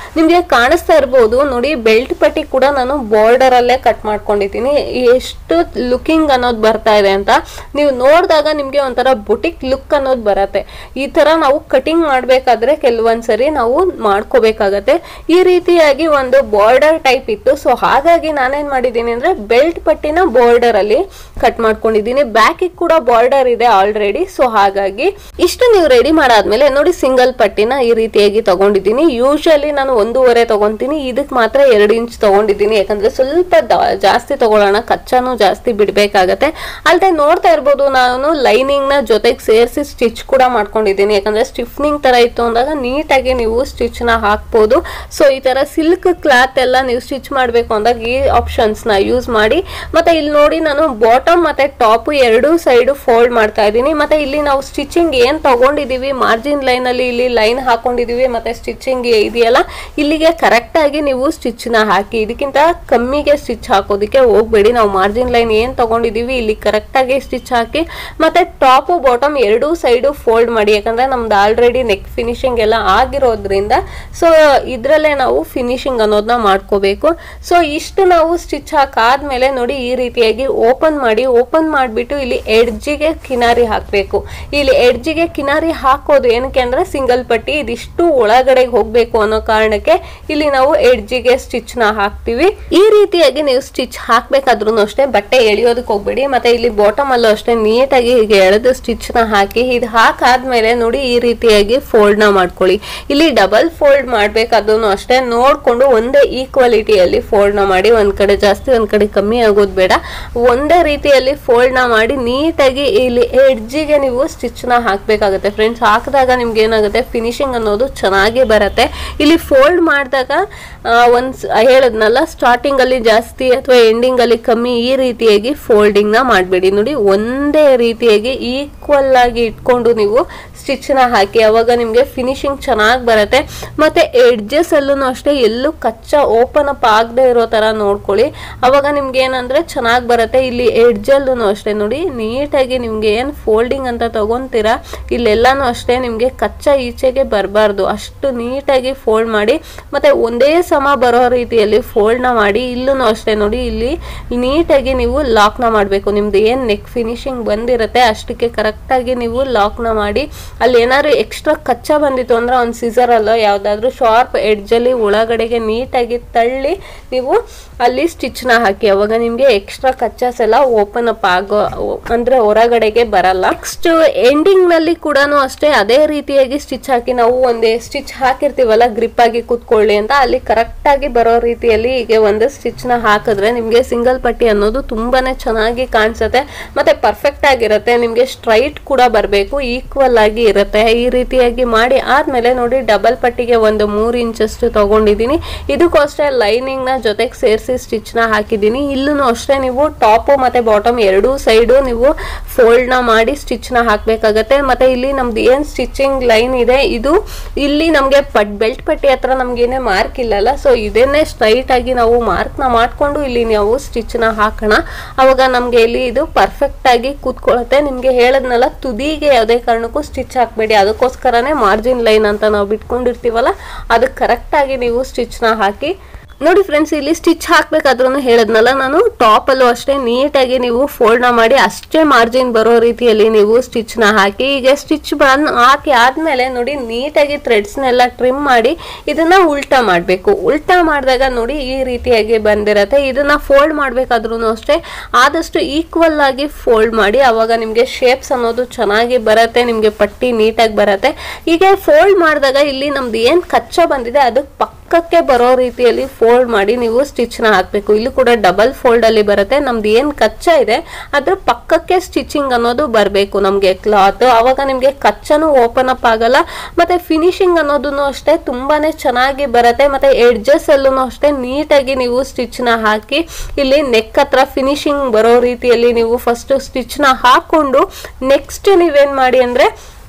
ನಿಮಗೆ ಕಾಣಿಸ್ತಾ ಇರ್ಬೋದು ನೋಡಿ ಬೆಲ್ಟ್ ಪಟ್ಟಿ ಕೂಡ ನಾನು ಬಾರ್ಡರ್ ಅಲ್ಲೇ ಕಟ್ ಮಾಡ್ಕೊಂಡಿದ್ದೀನಿ ಎಷ್ಟು ಲುಕಿಂಗ್ ಅನ್ನೋದು ಬರ್ತಾ ಇದೆ ಅಂತ ನೀವು ನೋಡಿದಾಗ ನಿಮಗೆ ಒಂಥರ ಬುಟಿಕ್ ಲುಕ್ ಅನ್ನೋದು ಬರತ್ತೆ ಈ ತರ ನಾವು ಕಟಿಂಗ್ ಮಾಡ್ಬೇಕಾದ್ರೆ ಕೆಲವೊಂದ್ಸರಿ ನಾವು ಮಾಡ್ಕೋಬೇಕಾಗತ್ತೆ ಈ ರೀತಿಯಾಗಿ ಒಂದು ಬಾರ್ಡರ್ ಟೈಪ್ ಇತ್ತು ಸೊ ಹಾಗಾಗಿ ನಾನೇನ್ ಮಾಡಿದ್ದೀನಿ ಅಂದ್ರೆ ಬೆಲ್ಟ್ ಪಟ್ಟಿನ ಬಾರ್ಡರ್ ಅಲ್ಲಿ ಕಟ್ ಮಾಡ್ಕೊಂಡಿದ್ದೀನಿ ಬ್ಯಾಕಿಗೆ ಕೂಡ ಬಾರ್ಡರ್ ಇದೆ ಆಲ್ರೆಡಿ ಸೊ ಹಾಗಾಗಿ ಇಷ್ಟು ನೀವು ರೆಡಿ ಮಾಡಾದ್ಮೇಲೆ ನೋಡಿ ಸಿಂಗಲ್ ಪಟ್ಟಿನ ಈ ರೀತಿಯಾಗಿ ತಗೊಂಡಿದ್ದೀನಿ ಯೂಶಲಿ ನಾನು ಒಂದೂವರೆ ತಗೊಂತೀನಿ ಇದಕ್ಕೆ ಮಾತ್ರ ಎರಡು ಇಂಚ್ ತಗೊಂಡಿದ್ದೀನಿ ಯಾಕಂದ್ರೆ ಸ್ವಲ್ಪ ದ- ಜಾಸ್ತಿ ತಗೊಳ್ಳೋಣ ಕಚ್ಚಾನು ಜಾಸ್ತಿ ಬಿಡ್ಬೇಕಾಗತ್ತೆ ಅಲ್ಲದೆ ನೋಡ್ತಾ ಇರ್ಬೋದು ನಾನು ಲೈನಿಂಗ್ ನ ಜೊತೆಗೆ ಸೇರಿಸಿ ಸ್ಟಿಚ್ ಕೂಡ ಮಾಡ್ಕೊಂಡಿದ್ದೀನಿ ಯಾಕಂದ್ರೆ ಸ್ಟಿಫ್ನಿಂಗ್ ತರ ಇತ್ತು ಅಂದಾಗ ನೀಟಾಗಿ ನೀವು ಸ್ಟಿಚ್ ನ ಹಾಕ್ಬೋದು ಸೊ ಈ ತರ ಸಿಲ್ಕ್ ಕ್ಲಾತ್ ಎಲ್ಲ ನೀವು ಸ್ಟಿಚ್ ಮಾಡಬೇಕು ಅಂದಾಗ ಈ ಆಪ್ಷನ್ಸ್ ನ ಯೂಸ್ ಮಾಡಿ ಮತ್ತೆ ಇಲ್ಲಿ ನೋಡಿ ನಾನು ಬಾಟಮ್ ಮತ್ತೆ ಟಾಪ್ ಎರಡೂ ಸೈಡ್ ಫೋಲ್ಡ್ ಮಾಡ್ತಾ ಇದ್ದೀನಿ ಮತ್ತೆ ಇಲ್ಲಿ ನಾವು ಸ್ಟಿಚಿಂಗ್ ಏನ್ ತಗೊಂಡಿದೀವಿ ಮಾರ್ಜಿನ್ ಲೈನ್ ಅಲ್ಲಿ ಇಲ್ಲಿ ಲೈನ್ ಹಾಕೊಂಡಿದೀವಿ ಮತ್ತೆ ಸ್ಟಿಚಿಂಗ್ ಇದೆಯಲ್ಲ ಇಲ್ಲಿಗೆ ಕರೆಕ್ಟ್ ಆಗಿ ನೀವು ಸ್ಟಿಚ್ ನ ಹಾಕಿ ಇದಕ್ಕಿಂತ ಕಮ್ಮಿಗೆ ಸ್ಟಿಚ್ ಹಾಕೋದಕ್ಕೆ ಹೋಗ್ಬೇಡಿ ನಾವು ಮಾರ್ಜಿನ್ ಲೈನ್ ಏನ್ ತಗೊಂಡಿದೀವಿ ಇಲ್ಲಿ ಕರೆಕ್ಟ್ ಆಗಿ ಸ್ಟಿಚ್ ಹಾಕಿ ಮತ್ತೆ ಟಾಪ್ ಬಾಟಮ್ ಎರಡೂ ಸೈಡು ಫೋಲ್ಡ್ ಮಾಡಿ ಯಾಕಂದ್ರೆ ನಮ್ದು ಆಲ್ರೆಡಿ ನೆಕ್ ಫಿನಿಶಿಂಗ್ ಎಲ್ಲ ಆಗಿರೋದ್ರಿಂದ ಸೊ ಇದ್ರಲ್ಲೇ ನಾವು ಫಿನಿಶಿಂಗ್ ಅನ್ನೋದನ್ನ ಮಾಡ್ಕೋಬೇಕು ಸೊ ಇಷ್ಟು ನಾವು ಸ್ಟಿಚ್ ಹಾಕಾದ್ಮೇಲೆ ನೋಡಿ ಈ ರೀತಿಯಾಗಿ ಓಪನ್ ಮಾಡಿ ಓಪನ್ ಮಾಡಿಬಿಟ್ಟು ಇಲ್ಲಿ ಎಡ್ಜಿಗೆ ಕಿನಾರಿ ಹಾಕಬೇಕು ಇಲ್ಲಿ ಎಡ್ಜಿಗೆ ಕಿನಾರಿ ಹಾಕೋದು ಏನಕ್ಕೆ ಅಂದ್ರೆ ಸಿಂಗಲ್ ಪಟ್ಟಿ ಇದಿಷ್ಟು ಒಳಗಡೆಗೆ ಹೋಗ್ಬೇಕು ಅನ್ನೋ ಕಾರಣಕ್ಕೆ ಇಲ್ಲಿ ನಾವು ಎಡ್ಜಿಗೆ ಸ್ಟಿಚ್ ನ ಹಾಕ್ತಿವಿ ಈ ರೀತಿಯಾಗಿ ನೀವು ಸ್ಟಿಚ್ ಹಾಕ್ಬೇಕಾದ್ರೂ ಅಷ್ಟೇ ಬಟ್ಟೆ ಎಳೆಯೋದಕ್ಕೆ ಹೋಗ್ಬೇಡಿ ಮತ್ತೆ ಇಲ್ಲಿ ಬಾಟಮ್ ಅಲ್ಲೂ ಅಷ್ಟೇ ನೀಟಾಗಿ ಹೀಗೆ ಎಳೆದು ಸ್ಟಿಚ್ ನ ಹಾಕಿ ಇದು ಹಾಕಾದ್ಮೇಲೆ ನೋಡಿ ಈ ರೀತಿಯಾಗಿ ಫೋಲ್ಡ್ ನ ಮಾಡ್ಕೊಳ್ಳಿ ಇಲ್ಲಿ ಡಬಲ್ ಫೋಲ್ಡ್ ಮಾಡ್ಬೇಕಾದ್ರೂ ಅಷ್ಟೇ ನೋಡ್ಕೊಂಡು ಒಂದೇ ಈಕ್ವಾಲಿಟಿಯಲ್ಲಿ ಫೋಲ್ಡ್ ನ ಮಾಡಿ ಒಂದ್ ಕಡೆ ಜಾಸ್ತಿ ಒಂದ್ ಕಡೆ ಕಮ್ಮಿ ಆಗೋದು ಬೇಡ ಒಂದೇ ರೀತಿಯಲ್ಲಿ ಫೋಲ್ಡ್ ನ ಮಾಡಿ ನೀಟಾಗಿ ಇಲ್ಲಿ ಎಡ್ಜಿಗೆ ನೀವು ಸ್ಟಿಚ್ ನ ಹಾಕ್ಬೇಕಾಗತ್ತೆ ಫ್ರೆಂಡ್ಸ್ ಹಾಕಿದಾಗ ನಿಮ್ಗೆ ಏನಾಗುತ್ತೆ ಫಿನಿಶಿಂಗ್ ಅನ್ನೋದು ಚೆನ್ನಾಗಿ ಬರುತ್ತೆ ಇಲ್ಲಿ ಫೋಲ್ಡ್ ಮಾಡಿದಾಗ ಒಂದ್ ಸ- ಹೇಳದ್ನಲ್ಲ ಸ್ಟಾರ್ಟಿಂಗ್ ಅಲ್ಲಿ ಜಾಸ್ತಿ ಅಥವಾ ಎಂಡಿಂಗ್ ಅಲ್ಲಿ ಕಮ್ಮಿ ಈ ರೀತಿಯಾಗಿ ಫೋಲ್ಡಿಂಗ್ ನ ಮಾಡಬೇಡಿ ನೋಡಿ ಒಂದೇ ರೀತಿಯಾಗಿ ಈಕ್ವಲ್ ಆಗಿ ಇಟ್ಕೊಂಡು ನೀವು ಸ್ಟಿಚ್ ನ ಹಾಕಿ ಅವಾಗ ನಿಮ್ಗೆ ಫಿನಿಶಿಂಗ್ ಚೆನ್ನಾಗಿ ಬರುತ್ತೆ ಮತ್ತೆ ಎಡ್ಜಸ್ ಅಲ್ಲೂ ಅಷ್ಟೇ ಎಲ್ಲೂ ಕಚ್ಚಾ ಓಪನ್ ಅಪ್ ಆಗದೆ ಇರೋ ತರ ನೋಡ್ಕೊಳ್ಳಿ ಅವಾಗ ನಿಮ್ಗೆ ಏನಂದ್ರೆ ಚೆನ್ನಾಗಿ ಬರುತ್ತೆ ಇಲ್ಲಿ ಎಡ್ಜಲ್ಲೂ ಅಷ್ಟೇ ನೋಡಿ ನೀಟಾಗಿ ನಿಮ್ಗೆ ಏನ್ ಫೋಲ್ಡಿಂಗ್ ಅಂತ ತಗೊಂತೀರಾ ಇಲ್ಲೆಲ್ಲಾನು ಅಷ್ಟೇ ನಿಮ್ಗೆ ಕಚ್ಚಾ ಈಚೆಗೆ ಬರಬಾರ್ದು ಅಷ್ಟು ನೀಟಾಗಿ ಫೋಲ್ಡ್ ಮಾಡಿ ಮತ್ತೆ ಒಂದೇ ಸಮ ಬರೋ ರೀತಿಯಲ್ಲಿ ಫೋಲ್ಡ್ ನ ಮಾಡಿ ಇಲ್ಲೂ ಅಷ್ಟೇ ನೋಡಿ ಇಲ್ಲಿ ನೀಟಾಗಿ ನೀವು ಲಾಕ್ ನ ಮಾಡಬೇಕು ನಿಮ್ದು ಏನ್ ನೆಕ್ ಫಿನಿಶಿಂಗ್ ಬಂದಿರುತ್ತೆ ಅಷ್ಟಕ್ಕೆ ಕರೆಕ್ಟ್ ಆಗಿ ನೀವು ಲಾಕ್ ನ ಮಾಡಿ ಅಲ್ಲಿ ಏನಾದ್ರು ಎಕ್ಸ್ಟ್ರಾ ಕಚ್ಚಾ ಬಂದಿತ್ತು ಅಂದ್ರೆ ಒಂದು ಸಿಸರ್ ಅಲ್ಲ ಯಾವ್ದಾದ್ರು ಶಾರ್ಪ್ ಎಡ್ಜ್ ಅಲ್ಲಿ ಒಳಗಡೆಗೆ ನೀಟಾಗಿ ತಳ್ಳಿ ನೀವು ಅಲ್ಲಿ ಸ್ಟಿಚ್ ನ ಹಾಕಿ ಅವಾಗ ನಿಮ್ಗೆ ಎಕ್ಸ್ಟ್ರಾ ಕಚ್ಚಾಸ್ ಎಲ್ಲ ಓಪನ್ ಅಪ್ ಆಗೋ ಅಂದ್ರೆ ಹೊರಗಡೆಗೆ ಬರಲ್ಲ ನೆಕ್ಸ್ಟ್ ಎಂಡಿಂಗ್ ನಲ್ಲಿ ಕೂಡ ಅಷ್ಟೇ ಅದೇ ರೀತಿಯಾಗಿ ಸ್ಟಿಚ್ ಹಾಕಿ ನಾವು ಒಂದೇ ಸ್ಟಿಚ್ ಹಾಕಿರ್ತೀವಲ್ಲ ಗ್ರಿಪ್ ಆಗಿ ಕೂತ್ಕೊಳ್ಳಿ ಅಂತ ಅಲ್ಲಿ ಕರೆಕ್ಟ್ ಆಗಿ ಬರೋ ರೀತಿಯಲ್ಲಿ ಹೀಗೆ ಒಂದು ಸ್ಟಿಚ್ ನ ಹಾಕಿದ್ರೆ ನಿಮ್ಗೆ ಸಿಂಗಲ್ ಪಟ್ಟಿ ಅನ್ನೋದು ತುಂಬಾನೇ ಚೆನ್ನಾಗಿ ಕಾಣಿಸುತ್ತೆ ಮತ್ತೆ ಪರ್ಫೆಕ್ಟ್ ಆಗಿರುತ್ತೆ ನಿಮ್ಗೆ ಸ್ಟ್ರೈಟ್ ಕೂಡ ಬರಬೇಕು ಈಕ್ವಲ್ ಆಗಿ ಇರುತ್ತೆ ಈ ರೀತಿಯಾಗಿ ಮಾಡಿ ಆದ್ಮೇಲೆ ನೋಡಿ ಡಬಲ್ ಪಟ್ಟಿಗೆ ಒಂದು ಮೂರು ಇಂಚಷ್ಟು ತಗೊಂಡಿದ್ದೀನಿ ಇದಕ್ಕೂ ಅಷ್ಟೇ ಲೈನಿಂಗ್ ನ ಜೊತೆಗೆ ಸೇರಿಸಿ ಸ್ಟಿಚ್ ನ ಹಾಕಿದ್ದೀನಿ ಇಲ್ಲೂ ಅಷ್ಟೇ ನೀವು ಟಾಪ್ ಮತ್ತೆ ಬಾಟಮ್ ಎರಡೂ ಸೈಡು ನೀವು ಫೋಲ್ಡ್ ನ ಮಾಡಿ ಸ್ಟಿಚ್ ನ ಹಾಕ್ಬೇಕಾಗತ್ತೆ ಮತ್ತೆ ಇಲ್ಲಿ ನಮ್ದು ಏನ್ ಸ್ಟಿಚಿಂಗ್ ಲೈನ್ ಇದೆ ಇದು ಇಲ್ಲಿ ನಮ್ಗೆ ಪಟ್ ಬೆಲ್ಟ್ ಪಟ್ಟಿ ಹತ್ರ ನಮ್ಗೇನೆ ಮಾರ್ಕ್ ಇಲ್ಲಲ್ಲ ಸೊ ಇದನ್ನೇ ಸ್ಟ್ರೈಟ್ ಆಗಿ ನಾವು ಮಾರ್ಕ್ ನ ಮಾಡ್ಕೊಂಡು ಇಲ್ಲಿ ನಾವು ಸ್ಟಿಚ್ ನ ಹಾಕೋಣ ಅವಾಗ ನಮ್ಗೆ ಇಲ್ಲಿ ಇದು ಪರ್ಫೆಕ್ಟ್ ಆಗಿ ಕೂತ್ಕೊಳ್ಳುತ್ತೆ ನಿಮ್ಗೆ ಹೇಳದ್ನಲ್ಲ ತುದಿಗೆ ಯಾವುದೇ ಕಾರಣಕ್ಕೂ ಸ್ಟಿಚ್ ಹಾಕ್ಬೇಡಿ ಅದಕ್ಕೋಸ್ಕರನೇ ಮಾರ್ಜಿನ್ ಲೈನ್ ಅಂತ ನಾವು ಬಿಟ್ಕೊಂಡಿರ್ತೀವಲ್ಲ ಅದಕ್ಕೆ ಕರೆಕ್ಟ್ ಆಗಿ ನೀವು ಸ್ಟಿಚ್ ನ ಹಾಕಿ ನೋಡಿ ಫ್ರೆಂಡ್ಸ್ ಇಲ್ಲಿ ಸ್ಟಿಚ್ ಹಾಕ್ಬೇಕಾದ್ರೂ ಹೇಳದ್ನಲ್ಲ ನಾನು ಟಾಪ್ ಅಲ್ಲೂ ಅಷ್ಟೇ ನೀಟಾಗಿ ನೀವು ಫೋಲ್ಡ್ ನ ಮಾಡಿ ಅಷ್ಟೇ ಮಾರ್ಜಿನ್ ಬರೋ ರೀತಿಯಲ್ಲಿ ನೀವು ಸ್ಟಿಚ್ ನ ಹಾಕಿ ಈಗ ಸ್ಟಿಚ್ ಬಂದ್ ಹಾಕಿ ಆದ್ಮೇಲೆ ನೋಡಿ ನೀಟಾಗಿ ಥ್ರೆಡ್ಸ್ ನೆಲ್ಲ ಟ್ರಿಮ್ ಮಾಡಿ ಇದನ್ನ ಉಲ್ಟಾ ಮಾಡಬೇಕು ಉಲ್ಟಾ ಮಾಡಿದಾಗ ನೋಡಿ ಈ ರೀತಿಯಾಗಿ ಬಂದಿರತ್ತೆ ಇದನ್ನ ಫೋಲ್ಡ್ ಮಾಡ್ಬೇಕಾದ್ರೂ ಅಷ್ಟೇ ಆದಷ್ಟು ಈಕ್ವಲ್ ಆಗಿ ಫೋಲ್ಡ್ ಮಾಡಿ ಅವಾಗ ನಿಮ್ಗೆ ಶೇಪ್ಸ್ ಅನ್ನೋದು ಚೆನ್ನಾಗಿ ಬರುತ್ತೆ ನಿಮ್ಗೆ ಪಟ್ಟಿ ನೀಟಾಗಿ ಬರುತ್ತೆ ಹೀಗೆ ಫೋಲ್ಡ್ ಮಾಡಿದಾಗ ಇಲ್ಲಿ ನಮ್ದು ಏನ್ ಕಚ್ಚಾ ಬಂದಿದೆ ಅದಕ್ಕೆ ಪಕ್ಕಕ್ಕೆ ಬರೋ ರೀತಿಯಲ್ಲಿ ಫೋಲ್ಡ್ ಮಾಡಿ ನೀವು ಸ್ಟಿಚ್ ನ ಹಾಕ್ಬೇಕು ಇಲ್ಲಿ ಕೂಡ ಡಬಲ್ ಫೋಲ್ಡ್ ಅಲ್ಲಿ ಬರುತ್ತೆ ನಮ್ದು ಏನ್ ಕಚ್ಚಾ ಇದೆ ಅದ್ರ ಪಕ್ಕಕ್ಕೆ ಸ್ಟಿಚಿಂಗ್ ಅನ್ನೋದು ಬರಬೇಕು ನಮ್ಗೆ ಕ್ಲಾತ್ ಅವಾಗ ನಿಮ್ಗೆ ಕಚ್ಚನು ಓಪನ್ ಅಪ್ ಆಗಲ್ಲ ಮತ್ತೆ ಫಿನಿಶಿಂಗ್ ಅನ್ನೋದನ್ನು ಅಷ್ಟೇ ತುಂಬಾನೇ ಚೆನ್ನಾಗಿ ಬರುತ್ತೆ ಮತ್ತೆ ಎಡ್ಜಸ್ ಅಲ್ಲೂ ಅಷ್ಟೇ ನೀಟಾಗಿ ನೀವು ಸ್ಟಿಚ್ ನ ಹಾಕಿ ಇಲ್ಲಿ ನೆಕ್ ಹತ್ರ ಫಿನಿಶಿಂಗ್ ಬರೋ ರೀತಿಯಲ್ಲಿ ನೀವು ಫಸ್ಟ್ ಸ್ಟಿಚ್ ನ ಹಾಕೊಂಡು ನೆಕ್ಸ್ಟ್ ನೀವೇನ್ ಮಾಡಿ ಅಂದ್ರೆ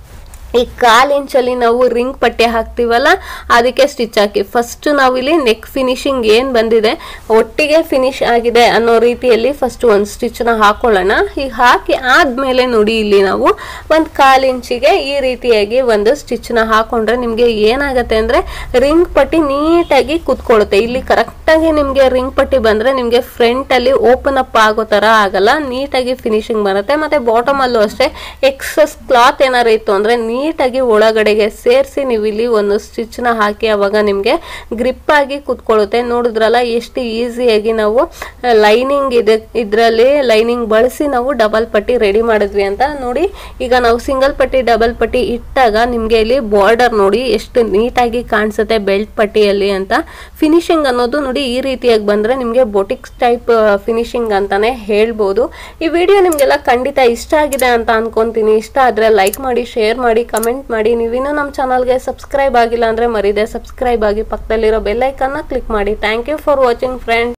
ಈ ಕಾಲ್ ಇಂಚಲ್ಲಿ ನಾವು ರಿಂಗ್ ಪಟ್ಟೆ ಹಾಕ್ತೀವಲ್ಲ ಅದಕ್ಕೆ ಸ್ಟಿಚ್ ಹಾಕಿ ಫಸ್ಟ್ ನಾವಿಲ್ಲಿ ನೆಕ್ ಫಿನಿಶಿಂಗ್ ಏನು ಬಂದಿದೆ ಒಟ್ಟಿಗೆ ಫಿನಿಶ್ ಆಗಿದೆ ಅನ್ನೋ ರೀತಿಯಲ್ಲಿ ಫಸ್ಟ್ ಒಂದು ಸ್ಟಿಚ್ನ ಹಾಕೊಳ್ಳೋಣ ಈಗ ಹಾಕಿ ಆದ್ಮೇಲೆ ನೋಡಿ ಇಲ್ಲಿ ನಾವು ಒಂದು ಕಾಲ್ ಇಂಚಿಗೆ ಈ ರೀತಿಯಾಗಿ ಒಂದು ಸ್ಟಿಚ್ನ ಹಾಕೊಂಡ್ರೆ ನಿಮಗೆ ಏನಾಗುತ್ತೆ ಅಂದರೆ ರಿಂಗ್ ಪಟ್ಟಿ ನೀಟಾಗಿ ಕುತ್ಕೊಳ್ಳುತ್ತೆ ಇಲ್ಲಿ ಕರೆಕ್ಟಾಗಿ ನಿಮಗೆ ರಿಂಗ್ ಪಟ್ಟಿ ಬಂದರೆ ನಿಮಗೆ ಫ್ರಂಟಲ್ಲಿ ಓಪನ್ ಅಪ್ ಆಗೋ ಥರ ಆಗಲ್ಲ ನೀಟಾಗಿ ಫಿನಿಶಿಂಗ್ ಬರುತ್ತೆ ಮತ್ತು ಬಾಟಮಲ್ಲೂ ಅಷ್ಟೇ ಎಕ್ಸಸ್ ಕ್ಲಾತ್ ಏನಾರು ಇತ್ತು ಅಂದರೆ ನೀಟಾಗಿ ಒಳಗಡೆಗೆ ಸೇರಿಸಿ ನೀವು ಇಲ್ಲಿ ಒಂದು ಸ್ಟಿಚ್ನ ಹಾಕಿ ಅವಾಗ ನಿಮಗೆ ಗ್ರಿಪ್ ಆಗಿ ಕುತ್ಕೊಳ್ಳುತ್ತೆ ನೋಡಿದ್ರಲ್ಲ ಎಷ್ಟು ಈಸಿಯಾಗಿ ನಾವು ಲೈನಿಂಗ್ ಇದೆ ಇದರಲ್ಲಿ ಲೈನಿಂಗ್ ಬಳಸಿ ನಾವು ಡಬಲ್ ಪಟ್ಟಿ ರೆಡಿ ಮಾಡಿದ್ವಿ ಅಂತ ನೋಡಿ ಈಗ ನಾವು ಸಿಂಗಲ್ ಪಟ್ಟಿ ಡಬಲ್ ಪಟ್ಟಿ ಇಟ್ಟಾಗ ನಿಮಗೆ ಇಲ್ಲಿ ಬಾರ್ಡರ್ ನೋಡಿ ಎಷ್ಟು ನೀಟಾಗಿ ಕಾಣಿಸುತ್ತೆ ಬೆಲ್ಟ್ ಪಟ್ಟಿಯಲ್ಲಿ ಅಂತ ಫಿನಿಶಿಂಗ್ ಅನ್ನೋದು ನೋಡಿ ಈ ರೀತಿಯಾಗಿ ಬಂದರೆ ನಿಮಗೆ ಬೊಟಿಕ್ಸ್ ಟೈಪ್ ಫಿನಿಶಿಂಗ್ ಅಂತಾನೆ ಹೇಳ್ಬೋದು ಈ ವಿಡಿಯೋ ನಿಮಗೆಲ್ಲ ಖಂಡಿತ ಇಷ್ಟ ಆಗಿದೆ ಅಂತ ಅನ್ಕೊಂತೀನಿ ಇಷ್ಟ ಆದರೆ ಲೈಕ್ ಮಾಡಿ ಶೇರ್ ಮಾಡಿ ಕಮೆಂಟ್ ಮಾಡಿ ನೀವಿನ್ನೂ ನಮ್ಮ ಚಾನಲ್ಗೆ ಸಬ್ಸ್ಕ್ರೈಬ್ ಆಗಿಲ್ಲ ಅಂದರೆ ಮರಿದೆ ಸಬ್ಸ್ಕ್ರೈಬ್ ಆಗಿ ಪಕ್ಕದಲ್ಲಿರೋ ಬೆಲ್ಲೈಕನ್ನ ಕ್ಲಿಕ್ ಮಾಡಿ thank you for watching friends